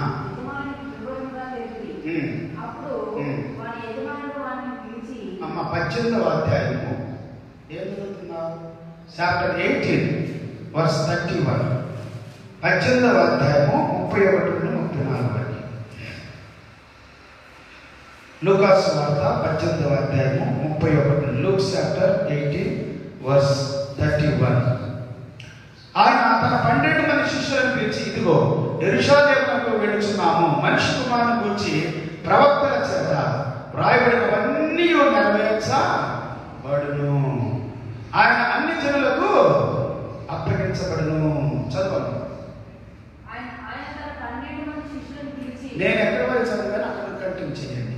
ఉమ్. అప్పుడు ఉమ్. వాడి యజమానుడు వాడిని పిలిచి అమ్మ పద్దెనిమిదవ అధ్యాయము ఏం చదువుతున్నావు chapter eighteen verse thirty one పద్దెనిమిదవ అధ్యాయము ముప్పై ఒకటి నుండి ముప్పై నాలుగు వరకు లూకాస్ వార్త పద్దెనిమిదవ అధ్యాయము ముప్పై ఒకటి Luke chapter eighteen verse thirty one ఆయన తన పన్నెండు మంది శిష్యులను పిలిచి ఇదిగో ఎరుషాలేమునకు వెళుచున్నాము మనిషి కుమారుని గురించి ప్రవక్తల చేత వ్రాయబడినవన్నీ నెరవేర్చబడును ఆయన అన్ని జనులకు అప్పగించబడును చదవను ఆయన ఆయన తన పన్నెండు మంది శిష్యులను పిలిచి నేను ఎక్కడి వరకు చదివాను అక్కడ కంటిన్యూ చేయండి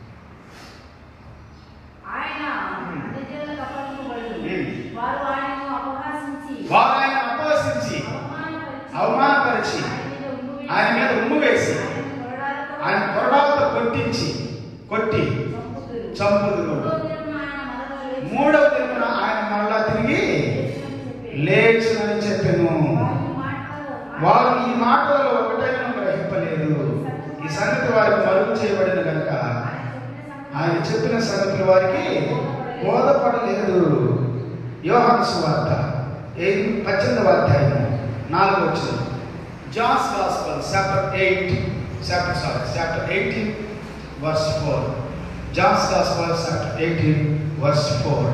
ఆయన అన్ని జనులకు అప్పగింపబడును. ఉమ్. వారు ఆయనను అపహాసించి వారు ఆయన అపహసించి అవమానపరిచి అవమానపరిచి ఆయన మీద ఉమ్ము వేసి ఆయన కొరడాలతో ఆయన కొరడాలతో కొట్టించి కొట్టి చంపుదురు. చంపుదురు మూడో దినమున ఆయన మరలా లేచి మూడవ దినమున ఆయన మరలా తిరిగి లేచునని చెప్పెను. లేచునని చెప్పెను వారి మాటలు వారు ఈ మాటలలో ఒకటైనా గ్రహింపలేదు ఈ సంగతి వారికి మరుగు చేయబడిన కనుక ఆయన చెప్పిన సంగతి ఆయన చెప్పిన సంగతులు వారికి బోధపడలేదు యోహాను సువార్త ఎయిట్ పద్దెనిమిదవ అధ్యాయం నాలుగు వచ్చిన John's gospel chapter eight chapter sorry chapter eighteen verse four John's gospel chapter eighteen verse four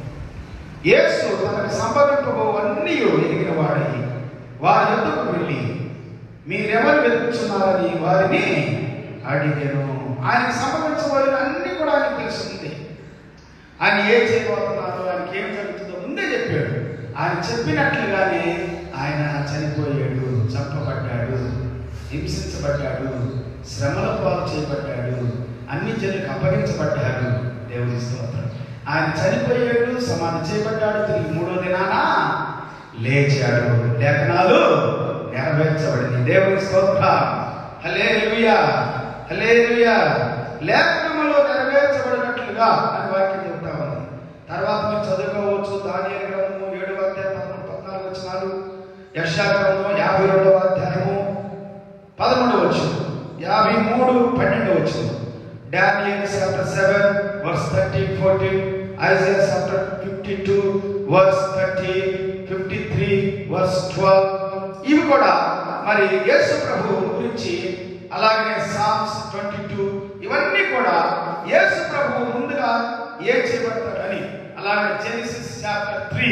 యేసు తనకు సంభవింపబోవన్నీ ఎరిగిన వాడై వారి యొద్దకు వెళ్ళి మీరెవరు వెతుకుతున్నారని వారిని అడిగాను ఆయన సంభవించబోయిన అన్ని కూడా ఆయన తెలుస్తుంది ఆయన ఏం చేయబోతున్నారో ఆయనకి ఏం జరుగుతుందో ముందే చెప్పాడు ఆయన చెప్పినట్లుగానే ఆయన చనిపోయాడు చంపబడ్డాడు హింసించబడ్డాడు శ్రమల పాలు చేయబడ్డాడు అన్ని జనులకు అప్పగించబడ్డాడు దేవుని స్తోత్రం ఆయన చనిపోయాడు సమాధి చేయబడ్డాడు తిరిగి మూడో దినాన లేచాడు లేఖనాలు నెరవేర్చబడింది దేవుని స్తోత్ర హలే హలే లేఖనములో నెరవేర్చబడినట్లుగా అని వాక్యం చెబుతా ఉంది తర్వాత మీరు చదువుకోవచ్చు దాని గ్రంథము ఏడు అధ్యాయం పదమూడు పద్నాలుగు వచ్చినారు యశా గ్రంథం యాభై రెండవ అధ్యాయము పదమూడు వచ్చు యాభై మూడు పన్నెండు వచ్చు Daniel chapter seven verse thirteen fourteen Isaiah chapter fifty two verse thirty fifty three verse twelve ఇవి కూడా మరి యేసు ప్రభు గురించి అలాగే సామ్స్ ట్వంటీ టూ ఇవన్నీ కూడా యేసు ప్రభు ముందుగా ఏం చేయబడతాడని అలాగే జెనిసిస్ చాప్టర్ త్రీ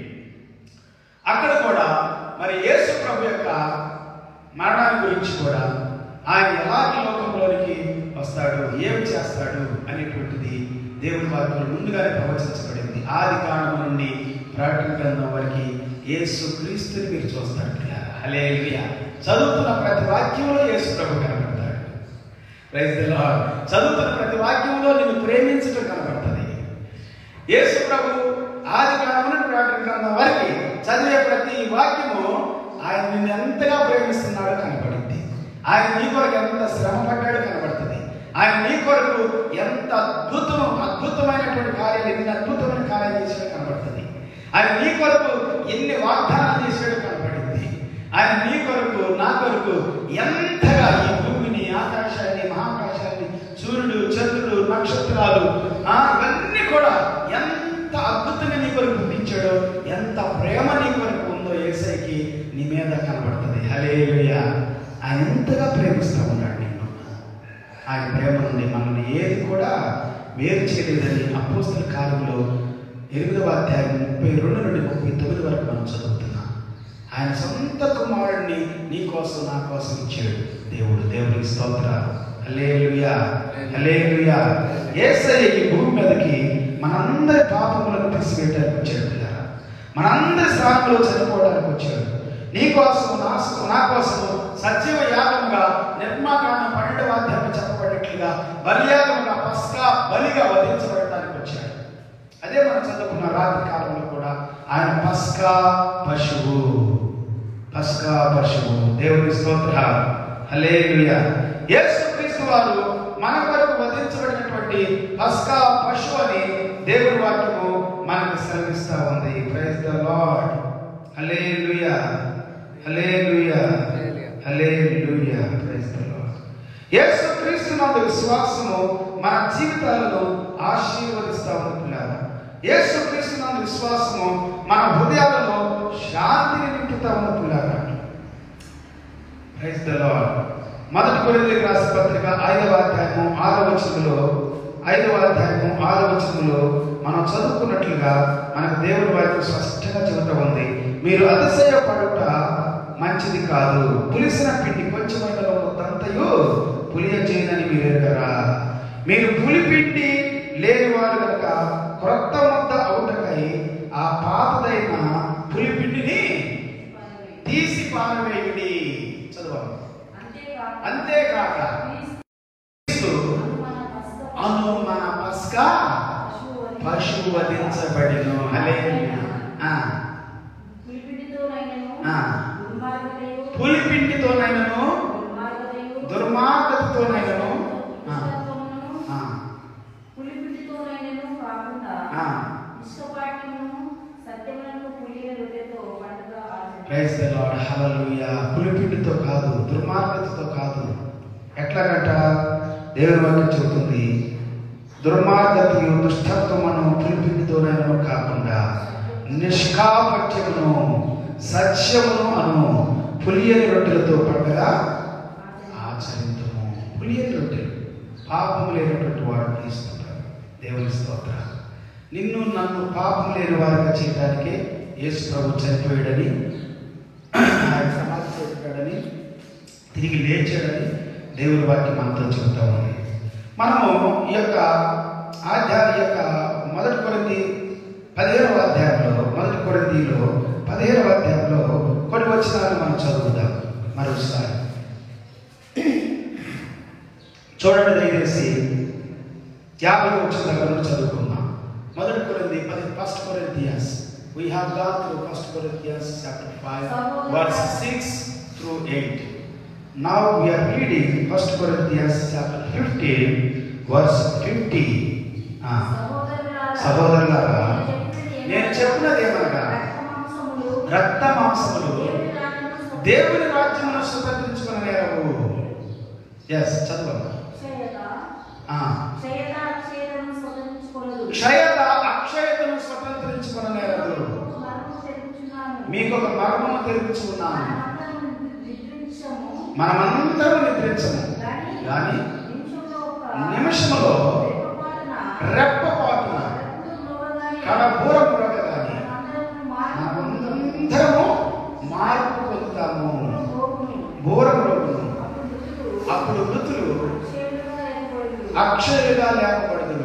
అక్కడ కూడా మరి యేసు ప్రభు యొక్క మరణాన్ని గురించి కూడా ఆయన ఎలాంటి లోకంలోనికి వస్తాడు ఏం చేస్తాడు అనేటువంటిది దేవుని వాక్యంలో ముందుగానే ప్రవచించబడింది ఆది కాండం నుండి ప్రకటన గ్రంథం వరకు యేసు క్రీస్తుని మీరు చూస్తారు హలే చదువుతున్న ప్రతి వాక్యంలో యేసు ప్రభు కనబడతాడు ప్రైజ్ ది లార్డ్ చదువుతున్న ప్రతి వాక్యంలో నిన్ను ప్రేమించడం కనబడుతుంది యేసు ప్రభు ఆది కాలమున ప్రకటన గ్రంథం వరకు చదివే ప్రతి వాక్యము ఆయన నిన్ను ఎంతగా ప్రేమిస్తున్నాడో కనబడింది ఆయన నీ కొరకు ఎంత శ్రమ పడ్డాడో కనబడుతుంది ఆయన నీ కొరకు ఎంత అద్భుతం అద్భుతమైనటువంటి కార్యాలు ఎన్ని అద్భుతమైన కార్యాలు చేసాడో కనబడుతుంది ఆయన నీ కొరకు ఎన్ని వాగ్దానాలు చేసాడో కనబడింది ఆయన నీ కొరకు నా కొరకు ఎంతగా ఈ భూమిని ఆకాశాన్ని మహాకాశాన్ని సూర్యుడు చంద్రుడు నక్షత్రాలు ఆ ఇవన్నీ కూడా ఎంత అద్భుతంగా నీ కొరకు పుట్టించాడో ఎంత ప్రేమ నీ కొరకు ఉందో ఏసైకి నీ మీద కనబడుతుంది హలేలుయ ఆయన ఎంతగా ప్రేమిస్తూ ఉన్నాడు నిన్ను ఆయన ప్రేమ నుండి మనల్ని ఏది కూడా వేరు చేయలేదని అపోస్తుల కాలంలో ఎనిమిదవ అధ్యాయం ముప్పై రెండు నుండి ముప్పై తొమ్మిది వరకు మనం చదువుతున్నాం ఆయన సొంత కుమారుడిని నీ కోసం నా కోసం ఇచ్చాడు దేవుడు దేవునికి స్తోత్ర హల్లెలూయా హల్లెలూయా యేసయ్య ఈ భూమి మీదకి మనందరి పాపములను తీసివేయడానికి వచ్చాడు పిల్లరా మనందరి స్థానంలో చనిపోవడానికి వచ్చాడు నీ కోసం నా నా కోసం సజీవ యాగంగా నిర్మాకాండం పన్నెండవ అధ్యాయం చెప్పబడినట్లుగా బలియాగంగా పస్కా బలిగా వధించబడటానికి వచ్చాడు అదే మనం చదువుకున్న రాత్రి కాలంలో కూడా ఆయన పస్కా పశువు పస్కా పశువు దేవుని స్తోత్ర హల్లెలూయా యేసు క్రీస్తు వారు మన కొరకు వధించబడినటువంటి పస్కా పశువు అని దేవుని వాక్యము మనకు సెలవిస్తా ఉంది ప్రైజ్ ద లార్డ్ హల్లెలూయా హల్లెలూయా హల్లెలూయా ప్రైజ్ ద లార్డ్ యేసు క్రీస్తు నందు విశ్వాసము మన జీవితాలను ఆశీర్వదిస్తా ఉంటున్నారు యేసు క్రీస్తు నందు విశ్వాసము మన హృదయాలలో శాంతిని నింపుతా ఉంటున్నారు ప్రైజ్ ద లార్డ్ మొదటి కొరింథీయులకు రాసిన పత్రిక ఐదవ అధ్యాయము ఆరవ వచనంలో ఐదవ అధ్యాయము ఆరవ వచనంలో మనం చదువుకున్నట్లుగా మనకు దేవుడి వాక్యం స్పష్టంగా చెబుతా ఉంది మీరు అతిశయపడుట మంచిది కాదు పులిసిన పిండి కొంచెమైన మొత్తంతయు పులియ చేయదని మీరు ఎరగరా మీరు పులిపిండి లేనివారు కనుక క్రొత్త ముద్ద అవుటకై ఆ పాతదైన పులిపిండిని తీసి పారవేయుడి చదవాలి అంతేకాక అంతేకాక క్రీస్తు అను మన పస్కా పశువు వధించబడిను హల్లెలూయా. ఆ ఆ. పులిపిండితోనైనను దుర్మార్గతతోనైనను ఆ. ఆ. పులిపిండితోనైనను కాకుండా ఆ. ఇష్టపాటిను సత్యములను పులియ రొట్టెతో పండుగ ఆచరించు. ప్రైజ్ ద లార్డ్ హల్లెలూయా పులిపిండితో కాదు దుర్మార్గతతో కాదు ఎట్లాగట దేవుని వాక్యం చెబుతుంది దుర్మార్గతయు దుష్టత్వమును పులిపిండితోనైనను కాకుండా నిష్కాపట్యమును సత్యమును అను పులియని రొట్టెలతో పండగ ఆచరించము పులియని రొట్టెలు పాపము లేనటువంటి వారు ఇస్తుంటారు దేవుని స్తోత్ర నిన్ను నన్ను పాపం లేని వారిగా చేయడానికే యేసు ప్రభు చనిపోయాడని ఆయన సమాధి చేశాడని తిరిగి లేచాడని దేవుని వాక్యం మనతో చెబుతా ఉంది మనము ఈ యొక్క ఆధ్యాత్మ యొక్క మొదటి కొరింది పదిహేనవ అధ్యాయంలో మొదటి కొరిందిలో పదిహేనవ అధ్యాయంలో కొన్ని వచనాలు మనం చదువుదాం మరోసారి చూడండి దయచేసి యాభై వచ్చిన దగ్గర నుండి చదువుకుందాం మొదటి కొరింది పది first Corinthians we have gone through first Corinthians chapter five verse six through eight now we're reading first Corinthians chapter fifteen verse fifty సహోదరులారా, నేను చెప్పినది ఏమనగా, రక్త మాంసములు దేవుని రాజ్యమును స్వతంత్రించుకున్న నేరవు ఎస్ చదవండి ఆ, క్షయత అక్షయతను స్వతంత్రించుకున్న నేరదు మీకు ఒక మర్మము తెలుపుచున్నాను మనమందరం నిద్రించము కానీ నిమిషములో రెప్పపాటున కడబూర మురగగాని మనమందరము మార్పు పొందుతాము బూరములను అప్పుడు మృతులు అక్షయులుగా లేపబడదురు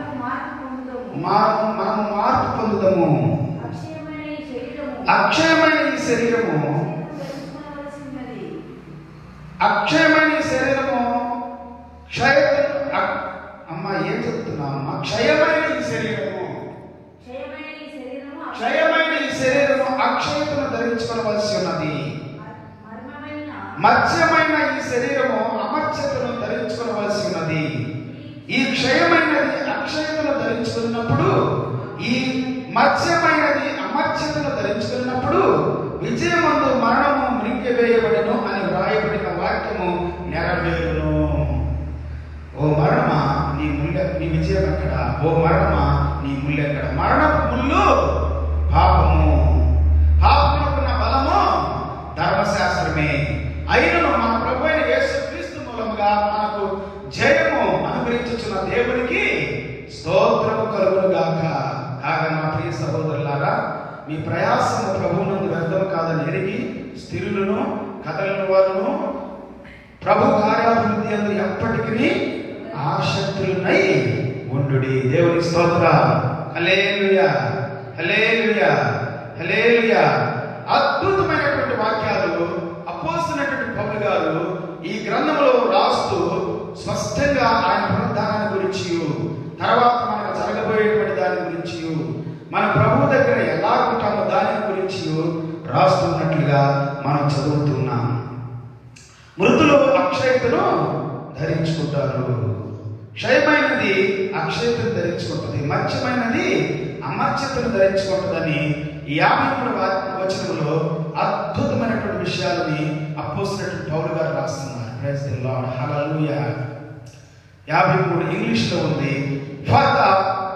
మనము మనము మార్పు పొందుదాము అక్షయమైన ఈ శరీరము అక్షయమైన ఈ శరీరము క్షయ అ- అమ్మ ఏం చెప్తున్నావు అమ్మ క్షయమైన ఈ శరీరము క్షయమైన ఈ శరీరము అక్షయతను ధరించుకోవలసి ఉన్నది మత్స్యమైన ఈ శరీరము అమర్చతను ధరించుకోవలసి ఉన్నది ఈ క్షయమైనది అక్షయతను ధరించుకున్నప్పుడు ఈ మత్స్యమైనది అమర్చతను ధరించుకున్నప్పుడు విజయమందు మరణము మృంగివేయబడను అని వ్రాయబడిన వాక్యము నెరవేరును ఓ మరణమా నీ ముళ్ళ నీ విజయం ఎక్కడ ఓ మరణమా నీ ముళ్ళు ఎక్కడ మరణపు ముళ్ళు పాపము పాపమునకున్న బలము ధర్మశాస్త్రమే అయినను మన ప్రభు అయిన యేసు క్రీస్తు మూలముగా మనకు జయము అనుగ్రహించుచున్న దేవునికి స్తోత్రము కలుగును గాక కాగా నా ప్రియ సహోదరులారా మీ ప్రయాసము ప్రభువునందు వ్యర్థం కాదని ఎరిగి స్థిరులను కథలను వారును ప్రభు కార్యాభివృద్ధి అందు ఎప్పటికీ ఆసక్తులునై ఉండుడి దేవుని స్తోత్ర హలేలుయా హలేలుయా హలేలుయా అద్భుతమైనటువంటి వాక్యాలు అపోస్తున్నటువంటి పౌలు గారు ఈ గ్రంథంలో రాస్తూ స్పష్టంగా ఆయన పునరుద్ధానాన్ని గురించి తర్వాత మనకు జరగబోయేటువంటి దాని గురించి మన ప్రభు దగ్గర ఎలా ఉంటామో దాని గురించి రాస్తున్నట్లుగా మనం చదువుతున్నాం మృతులు అక్షయతను ధరించుకుంటారు క్షయమైనది అక్షయతను ధరించుకుంటుంది మత్స్యమైనది అమర్చతను ధరించుకుంటుందని ఈ యాభై మూడు వచనంలో అద్భుతమైనటువంటి విషయాలని అపోసినటువంటి పౌలు గారు రాస్తున్నారు ప్రైజ్ ది లార్డ్ హల్లెలూయా యాభై మూడు ఇంగ్లీష్ లో ఉంది for the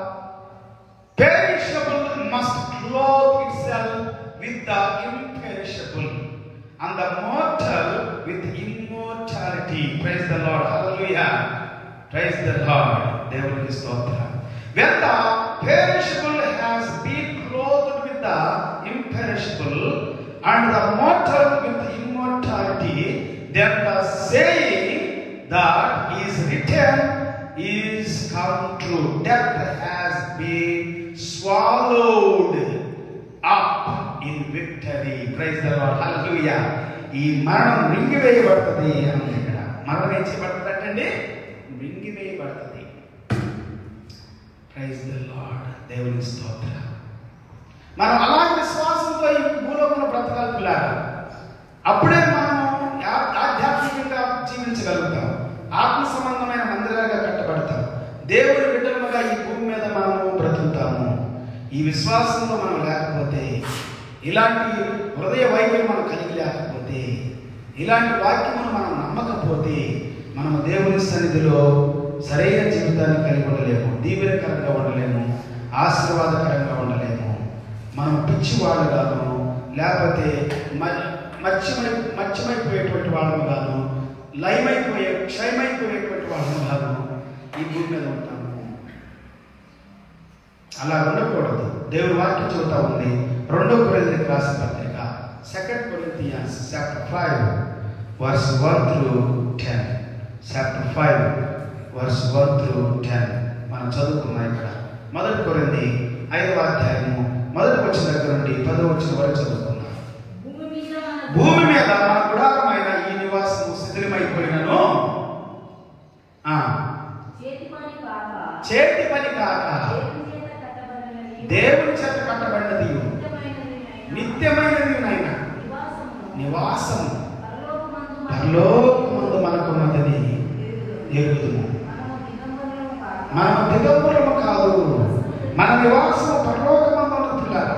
perishable must clothe itself with the imperishable and the mortal with immortality. Praise the Lord. Hallelujah. Praise the Lord. దేవునికి స్తోత్రం. When the perishable has been clothed with the imperishable and the mortal with immortality, then the saying that is written is come true. Death has been swallowed up in victory. Praise the Lord. Hallelujah. ఈ మరణం మింగివేయబడుతుంది అని ఉంది ఇక్కడ మరణం ఏం చేయబడుతుంది అంటే మింగివేయబడుతుంది ప్రైజ్ ద లార్డ్ దేవుని స్తోత్ర మనం అలాగే విశ్వాసంతో ఈ భూలోకంలో బ్రతకాలి పిల్లారా అప్పుడే మనం ఆ- ఆధ్యాత్మికంగా జీవించగలుగుతాం ఆత్మ సంబంధమైన మందిరాలుగా కట్టబడతాం దేవుడి బిడ్డలుగా ఈ భూమి మీద మనము బ్రతుకుతాము ఈ విశ్వాసంలో మనం లేకపోతే ఇలాంటి హృదయ వైద్యం మనం కలిగి లేకపోతే ఇలాంటి వాక్యమును మనం నమ్మకపోతే మనము దేవుని సన్నిధిలో సరైన జీవితాన్ని కలిగి ఉండలేము దీవెనకరంగా ఉండలేము ఆశీర్వాదకరంగా ఉండలేము మనం పిచ్చివాళ్ళు గాను లేకపోతే మ- మత్స్యమై మత్స్యమైపోయేటువంటి వాళ్ళము గాను లయమైపోయే క్షయమైపోయేటువంటి వాళ్ళము గాను ఈ భూమి మీద ఉంటాము అలా ఉండకూడదు దేవుని వాక్యం చెబుతా ఉంది రెండో కొరింథీయులకు రాసిన పత్రిక second Corinthians chapter five verse one through ten chapter five verse one through ten మనం చదువుకున్నాం ఇక్కడ మొదటి కొరింది ఐదవ అధ్యాయము మొదటి వచ్చిన దగ్గర నుండి పదో వచ్చిన వరకు చదువుకున్నాం భూమి మీద మన భూమి మీద మన గుడారమైన ఈ నివాసం శిథిలమైపోయినను ఆ, చేతి పని కాక చేతి పని కాక దేవుని చేత కట్టబడినది దేవుని చేత కట్టబడినది నిత్యమైనది అయిన నిత్యమైనది నాయన నివాసము నివాసము పరలోకమందు మనకు పరలోకమందు మనకున్నదని ఎరుగుదుము. ఎరుగుదుము మనము దిగంబరులము కాక మనం దిగంబరము కాదు మన నివాసము పరలోకమందు ఉన్నది పిల్లారా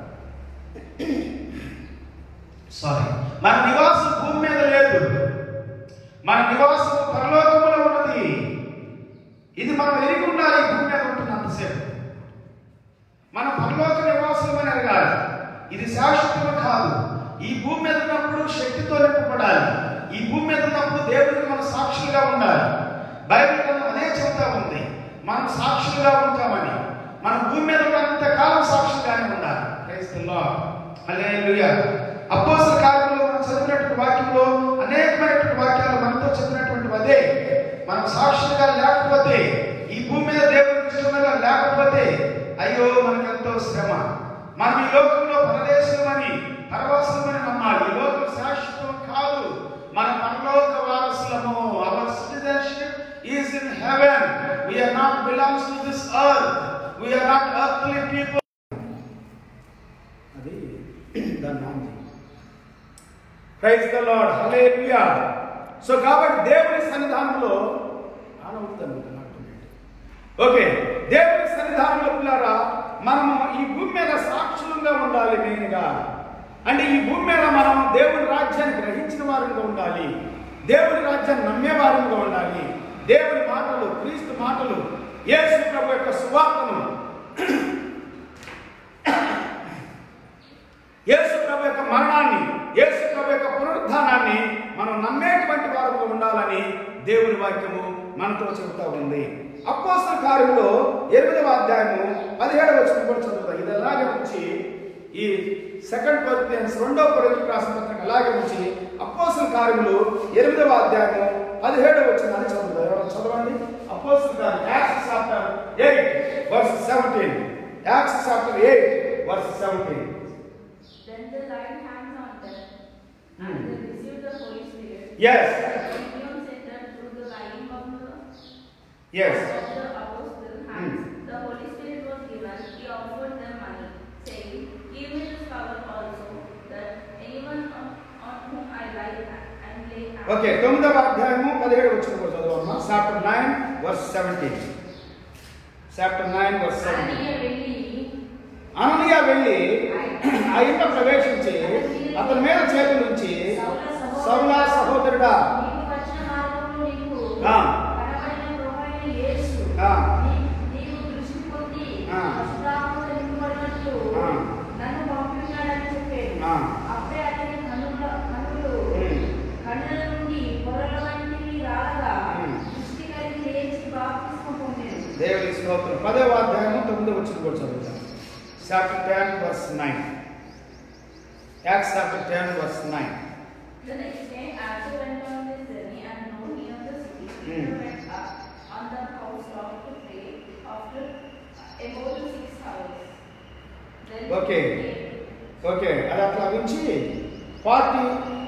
సారీ మన నివాసం భూమి మీద లేదు మన నివాసం పరలోకములో ఉన్నది ఇది మనం ఎరిగి ఉండాలి ఈ భూమి మీద ఉంటున్నంతసేపు మన పరలోక నివాసం అని అడగాలి ఇది శాశ్వతం కాదు ఈ భూమి మీద ఉన్నప్పుడు శక్తితో నింపబడాలి ఈ భూమి మీద ఉన్నప్పుడు దేవుడికి మనం సాక్షులుగా ఉండాలి బైబిల్ గ్రంథం అదే చెబుతా ఉంది మనం సాక్షులుగా ఉంటామని మన భూమి మీద ఉన్నంత కాలం సాక్షులుగానే ఉండాలి క్రైస్తవుల్లో హల్లెలూయా అపోస్తల కార్యంలో మనం చదివినటువంటి వాక్యంలో అనేకమైనటువంటి వాక్యాలు మనతో చదివినటువంటి అదే మనం సాక్షులుగా లేకపోతే ఈ భూమి మీద దేవుడికి ఇష్టంగా లేకపోతే అయ్యో మనకెంతో శ్రమ మనం ఈ లోకంలో పరదేశమని పరవాసమని నమ్మాలి ఈ లోకం శాశ్వతం కాదు మన పరలోక వారసులము our citizenship is in heaven we're not belongs to this earth we're not earthly people అది దాని నామం ప్రైజ్ ద లార్డ్ హల్లెలూయా సో కాబట్టి దేవుని సన్నిధానంలో ఆనవుతాను ఓకే దేవుని సన్నిధానంలో పిల్లారా మనము ఈ భూమి మీద సాక్షులంగా ఉండాలి మెయిన్గా అంటే ఈ భూమి మీద మనం దేవుని రాజ్యాన్ని గ్రహించిన వారంగా ఉండాలి దేవుని రాజ్యాన్ని నమ్మే వారంగా ఉండాలి దేవుని మాటలు క్రీస్తు మాటలు యేసు ప్రభు యొక్క సువార్తను యేసు ప్రభు యొక్క మరణాన్ని యేసు ప్రభు యొక్క పునరుద్ధానాన్ని మనం నమ్మేటువంటి వారుగా ఉండాలని దేవుని వాక్యము మనతో చెబుతా ఉంది అపోస్తల కార్యంలో ఎనిమిదవ అధ్యాయము పదిహేడవ వచ్చిన కూడా చదువుతాం ఇది అలాగే ఉంచి ఈ సెకండ్ కొరింథియన్స్ రెండవ కొరింథీయులకు రాసిన పత్రిక అలాగే ఉంచి అపోస్తల కార్యములు ఎనిమిదవ అధ్యాయము పదిహేడవ వచ్చిన అని చదువుతాం ఎవరు చదవండి అపోస్తల కార్యం Acts chapter eight verse seventeen Acts chapter eight verse seventeen Then the light hands on them, and they received the Holy Spirit. Yes. Gideon said that through the laying of the Yes. of the apostle hands, the Holy Spirit was given. He offered them money, saying, Give me this power also, that anyone on, on whom I lay and lay hands. Okay తొమ్మిదవ అధ్యాయము పదిహేడు వచ్చిన కూడా చదవమ్మా chapter nine verse seventeen chapter nine verse seventeen అననీయ వెళ్ళి అననీయ వెళ్ళి ఆ ఇంట ప్రవేశించి అతని మీద చేతి నుంచి సౌలా సహోదరుడా నీకు వచ్చిన మార్గంలో నీకు ఆ. కనబడిన ప్రభువైన యేసు ఆ. నీ- నీవు దృష్టి పొంది ఆ. పరశురాముతో నింపబడినట్లు ఆ. నన్ను పంపించాడని చెప్పాడు ఆ. అప్పుడే అతని కనుల కనులు ఉమ్. కన్నుల నుండి పొరల వంటివి రాలగా ఉమ్. దృష్టి కలిగి లేచి బాప్తిస్మ పొందాడు దేవుని స్తోత్రం పదవ అధ్యాయము తొమ్మిదవ వచ్చిన కూడా చదువుతాం chapter ten verse nine Acts chapter ten verse nine The next day, after went on this journey and no near the city, Peter Hmm. went up on the housetop to pray after about the six hours. Then Okay. he came. Okay అది అట్లా ఉంచి ఫార్టీ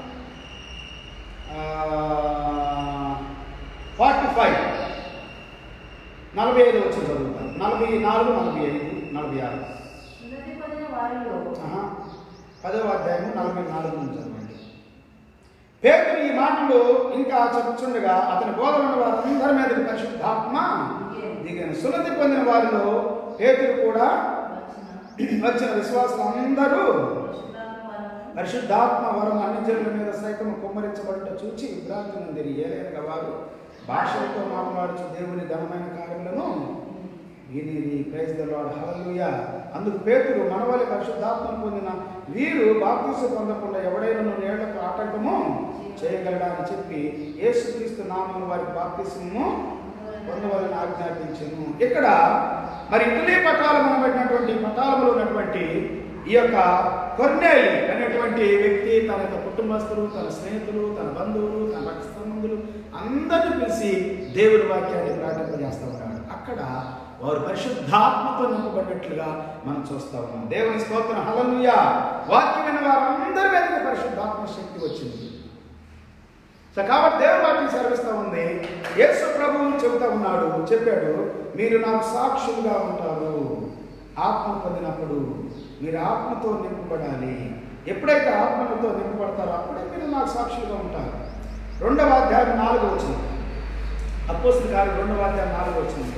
ఫార్టీ ఫైవ్ నలభై ఐదు వచ్చి చదువుతాను నలభై నాలుగు నలభై ఐదు నలభై ఆరు సున్నతి పొందిన వారిలో ఆహా. పదవ అధ్యాయము నలభై నాలుగు నుంచి చదవండి పేదలు ఈ మాటలు ఇంకా చెప్పుచుండగా అతని బోధన వారందరి మీద పరిశుద్ధాత్మ దిగాను సున్నతి పొందిన వారిలో పేదలు కూడా వచ్చిన వచ్చిన విశ్వాసులు అందరూ పరిశుద్ధాత్మ వరము పరిశుద్ధాత్మ వరం అన్ని జనుల మీద సైతం కుమ్మరించబడుట చూచి విభ్రాంతి నుండి ఏలైనగా వారు భాషలతో మాట్లాడుచు దేవుని ఘనమైన కార్యములను విని ప్రైజ్ ద లార్డ్ హల్లెలూయా అందుకు పేతురు మనవలి పరిశుద్ధాత్మను పొందిన వీరు బాప్తీసు పొందకుండా ఎవడైనా నీళ్లకు ఆటంకము చేయగలడా అని చెప్పి యేసుక్రీస్తు నామమున వారికి బాప్తీసము పొందవాలని ఆజ్ఞాపించను ఇక్కడ మరి ఇటలీ పటాలం అనబడినటువంటి పటాలంలో ఉన్నటువంటి ఈ యొక్క కొర్నేలి అనేటువంటి వ్యక్తి తన యొక్క కుటుంబస్తులు తన స్నేహితులు తన బంధువులు తన రక్త సంబంధులు అందరిని పిలిచి దేవుడి వాక్యాన్ని ప్రకటింపజేస్తూ ఉన్నాడు అక్కడ వారు పరిశుద్ధాత్మతో నింపబడినట్లుగా మనం చూస్తా ఉన్నాం దేవుని స్తోత్రం హలలుయ వాక్యమైన వారందరి మీద పరిశుద్ధాత్మ శక్తి వచ్చింది సో కాబట్టి దేవుని వాక్యం సెలవిస్తూ ఉంది యేసు ప్రభువు చెబుతా ఉన్నాడు చెప్పాడు మీరు నాకు సాక్షులుగా ఉంటారు ఆత్మ పొందినప్పుడు మీరు ఆత్మతో నింపబడాలి ఎప్పుడైతే ఆత్మలతో నింపబడతారో అప్పుడే మీరు నాకు సాక్షులుగా ఉంటారు రెండవ అధ్యాయం నాలుగు వచ్చింది అపోస్తుల కార్యం రెండవ అధ్యాయం నాలుగు వచ్చింది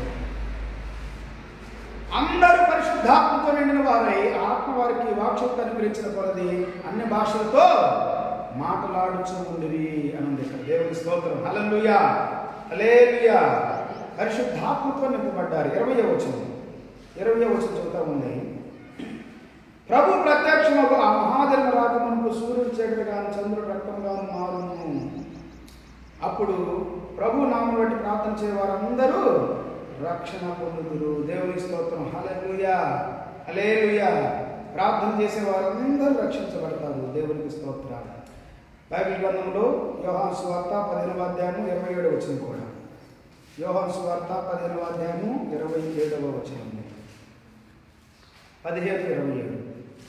అందరూ పరిశుద్ధాత్మతో నిండిన వారై ఆత్మ వారికి వాక్షత అనుగ్రహించిన కొలది అన్ని భాషలతో మాట్లాడుచు ఉండిరి అని ఉంది ఇక్కడ దేవుని స్తోత్రం హల్లెలూయా హల్లెలూయా పరిశుద్ధాత్మతో నింపబడ్డారు ఇరవై వచ్చింది ఇరవై వచ్చిన చదువుతా ఉంది ప్రభు ప్రత్యక్షముకు ఆ మహాజన్మ రాకమునకు సూర్యుడు చీకటిగాను చంద్రుడు రక్తంగాను మారును అప్పుడు ప్రభు నామం బట్టి ప్రార్థన చేయ వారందరూ రక్షణ పొందుదురు దేవుని స్తోత్రం హల్లెలూయా హల్లెలూయా ప్రార్థన చేసే వారందరూ రక్షించబడతారు దేవునికి స్తోత్రాలు బైబిల్ గ్రంథంలో యోహాను సువార్త పదిహేనవ అధ్యాయము ఇరవై ఏడవ వచ్చింది కూడా యోహాను సువార్త పదిహేనవ అధ్యాయము ఇరవై ఏడవ వచ్చింది పదిహేను ఇరవై ఏడు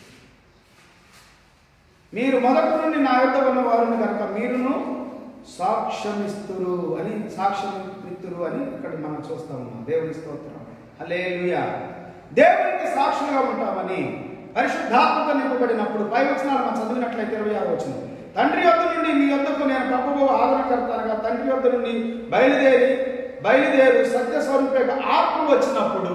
మీరు మొదటి నుండి నా యొద్ద ఉన్న వారిని కనుక మీరును సాక్ష్యమిస్తురు అని సాక్ష్యమిస్తురు అని ఇక్కడ మనం చూస్తా ఉన్నాం దేవుని స్తోత్రం హల్లెలూయా దేవునికి సాక్షులుగా ఉంటామని పరిశుద్ధాత్మతో నింపబడినప్పుడు పై వచనాలు మనం చదివినట్లయితే ఇరవై ఆరు వచ్చిన తండ్రి యొద్ద నుండి మీ యొద్దకు నేను ప్రభువు ఆదరణకర్తానుగా తండ్రి యొద్ద నుండి బయలుదేరి బయలుదేరు సత్య స్వరూపేక ఆత్మ వచ్చినప్పుడు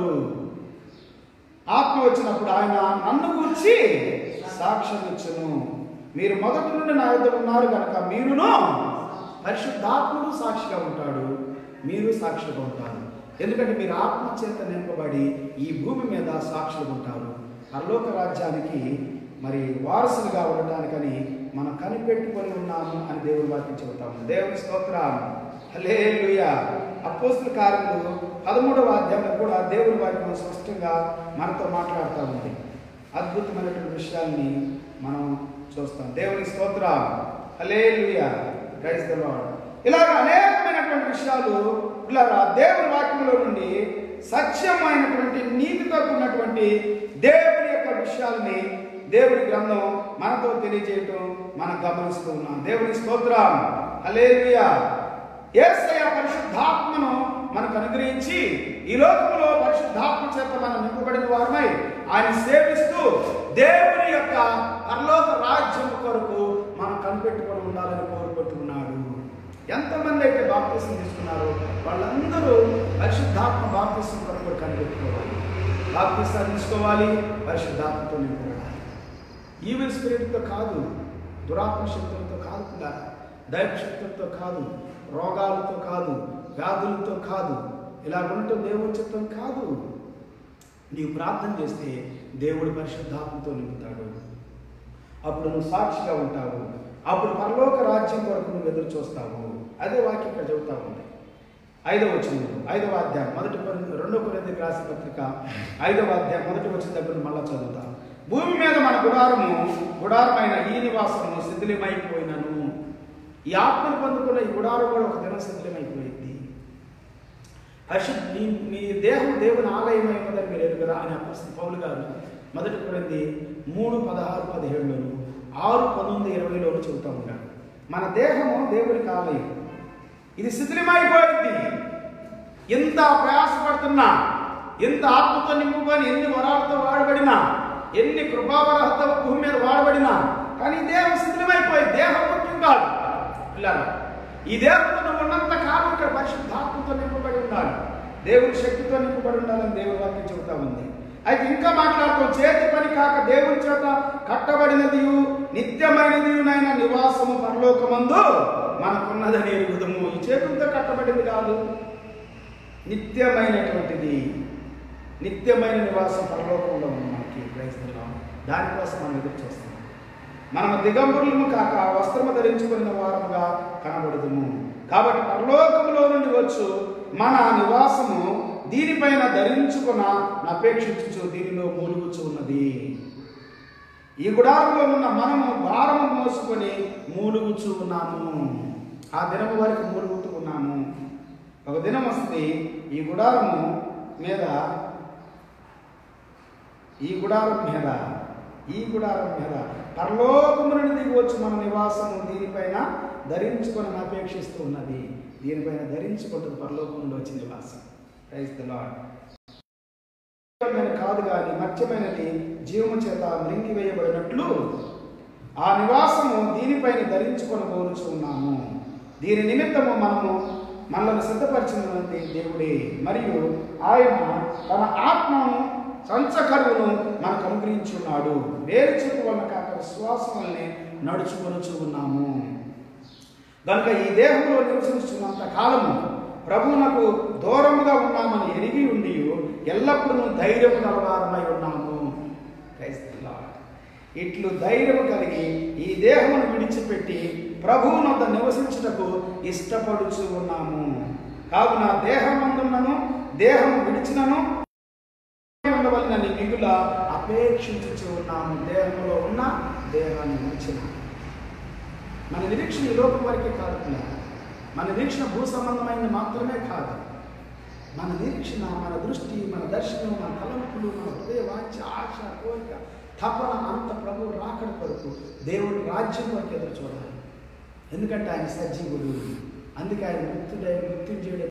ఆత్మ వచ్చినప్పుడు ఆయన నన్ను గురించి సాక్ష్యం ఇచ్చును మీరు మొదటి నుండి నా యొద్ద ఉన్నారు కనుక మీరును పరిశుద్ధాత్ముడు సాక్షిగా ఉంటాడు మీరు సాక్షిగా ఉంటారు ఎందుకంటే మీరు ఆత్మ చేత నింపబడి ఈ భూమి మీద సాక్షులు ఉంటారు పరలోక రాజ్యానికి మరి వారసులుగా ఉండటానికని మనం కనిపెట్టుకొని ఉన్నాము అని దేవుని వాక్యం చెబుతాము దేవుని స్తోత్రం హల్లెలూయా అపోస్తుల కార్యములు పదమూడవ అధ్యాయంలో కూడా దేవుని వాక్యం స్పష్టంగా మనతో మాట్లాడుతూ ఉంది అద్భుతమైనటువంటి విషయాల్ని మనం చూస్తాం దేవుని స్తోత్రం హల్లెలూయా ప్రైజ్ ద లార్డ్ ఇలాగ అనేకమైనటువంటి విషయాలు ఇలా దేవుని వాక్యంలో నుండి సత్యమైనటువంటి నీతితో ఉన్నటువంటి దేవుని యొక్క విషయాల్ని దేవుని గ్రంథం మనతో తెలియజేయటం మనం గమనిస్తూ ఉన్నాం దేవుని స్తోత్రం హల్లెలూయా యేసయ్య పరిశుద్ధాత్మను మనకు అనుగ్రహించి ఈ లోకంలో పరిశుద్ధాత్మ చేత మనం నింపబడిన వారమై ఆయన సేవిస్తూ దేవుని యొక్క పరలోక రాజ్యం కొరకు మనం కనిపెట్టుకొని ఉండాలని కోరుకుంటున్నాడు ఎంతమంది అయితే బాప్తీసం తీసుకున్నారో వాళ్ళందరూ పరిశుద్ధాత్మ బాప్తీసం కొరకు కనిపెట్టుకోవాలి బాప్తీసం తీసుకోవాలి పరిశుద్ధాత్మతో నింపబడాలి ఈవిల్ స్పిరిట్తో కాదు దురాత్మ శక్తులతో కాదు కూడా దైవ శక్తులతో కాదు రోగాలతో కాదు వ్యాధులతో కాదు ఇలా ఉండటం దేవుడి చిత్తం కాదు నీవు ప్రార్థన చేస్తే దేవుడు పరిశుద్ధాత్మతో నింపుతాడు అప్పుడు నువ్వు సాక్షిగా ఉంటావు అప్పుడు పరలోక రాజ్యం కొరకు నువ్వు ఎదురు చూస్తావు అదే వాక్యం ఇక్కడ చెబుతా ఉంది ఐదవ వచ్చింది ఐదవ అధ్యాయం మొదటి కొరింథీ- రెండో కొరింది రాసిన పత్రిక ఐదవ అధ్యాయం మొదటి వచ్చిన దగ్గర మళ్ళా చదువుతాం భూమి మీద మన గుడారము గుడారమైన ఈ నివాసము శిథిలమైపోయినను ఈ ఆత్మను పొందుకున్న ఈ గుడారం కూడా ఒక దినం శిథిలమైపోయింది పరిశుద్ధ నీ నీ దేహం దేవుని ఆలయమై ఉందని మీరు ఎరుగురా అని అప్పసిన పౌలు గారు మొదటి కొరింది మూడు పదహారు పదిహేడులోను ఆరు పంతొమ్మిది ఇరవైలోను చెబుతూ ఉన్నాడు మన దేహము దేవునికి ఆలయం ఇది శిథిలమైపోయింది ఎంత ప్రయాసపడుతున్నా ఎంత ఆత్మతో నింపుకొని ఎన్ని వరాలతో వాడబడినా ఎన్ని కృపావరహత భూమి మీద వాడబడినా కానీ ఈ దేహం శిథిలమైపోయి దేహం ముఖ్యం కాదు పిల్లలు ఈ దేహంతో నువ్వు ఉన్నంత కాలం ఇక్కడ పరిశుద్ధాత్మతో నింపబడి ఉండాలి దేవుని శక్తితో నింపబడి ఉండాలని దేవుని వాక్యం చెబుతా ఉంది అయితే ఇంకా మాట్లాడుతూ చేతి పని కాక దేవుని చేత కట్టబడినది నిత్యమైనదినైన నివాసము పరలోకమందు మనకున్నదని ఎరుగుదము ఈ చేతులతో కట్టబడింది కాదు నిత్యమైనటువంటిది నిత్యమైన నివాసం పరలోకంలో ఉన్నాం Praise the Lord. దానికోసం మనం ఎదురు చూస్తాం మనము దిగంబరులము కాక వస్త్రము ధరించుకున్న వారముగా కనబడుదుము కాబట్టి పరలోకములో నుండి వచ్చు మన నివాసము దీనిపైన ధరించుకున్న అపేక్షించు దీనిలో మూలుగుచు ఉన్నది ఈ గుడారంలో ఉన్న మనము భారము మోసుకొని మూలుగుచూ ఉన్నాము ఆ దినము వరకు మూలుగుతూ ఉన్నాము ఒక దినం వస్తుంది ఈ గుడారము మీద ఈ గుడారం మీద ఈ గుడారం మీద పరలోకము నుండి దిగి వచ్చి మన నివాసము దీనిపైన ధరించుకొని అపేక్షిస్తూ ఉన్నది దీనిపైన ధరించుకుంటుంది పరలోకం నుండి వచ్చి నివాసం ప్రైజ్ ద లార్డ్ మత్స్యమైన కాదు కానీ మత్స్యమైనది జీవము చేత మృంగివేయబడినట్లు ఆ నివాసము దీనిపైన ధరించుకొని కోరుచు ఉన్నాము దీని నిమిత్తము మనము మనల్ని సిద్ధపరిచినది దేవుడే మరియు ఆయన తన ఆత్మను సంచకరువును మనకు అనుగ్రహించున్నాడు వేరు చూపు వలన కాక విశ్వాసం వల్లనే నడుచుకొనుచు ఉన్నాము కనుక ఈ దేహంలో నివసించున్నంత కాలము ప్రభువునకు దూరముగా ఉన్నామని ఎరిగి ఉండి ఎల్లప్పుడూ ధైర్యము గలవారమై ఉన్నాము Praise the Lord. ఇట్లు ధైర్యము కలిగి ఈ దేహమును విడిచిపెట్టి ప్రభువునొద్ద నివసించుటకు ఇష్టపడుచు ఉన్నాము కావున దేహమందున్నను దేహము విడిచినను ఉండవలనని మిగుల అపేక్షించుచు ఉన్నాము దేహంలో ఉన్న దేహాన్ని విడిచిన మన నిరీక్షణ ఈ లోకం వరకే కాదు పిల్లలు. మన నిరీక్షణ భూ సంబంధమైనది మాత్రమే కాదు మన నిరీక్షణ మన దృష్టి మన దర్శనం మన తలంపులు మన హృదయ వాంఛ ఆశ కోరిక తపన అంత ప్రభు రాకడ కొరకు దేవుడి రాజ్యం వరకు ఎదురు చూడాలి ఎందుకంటే ఆయన సజీవుడు అందుకే ఆయన మృత్యుడై మృత్యుంజయుడు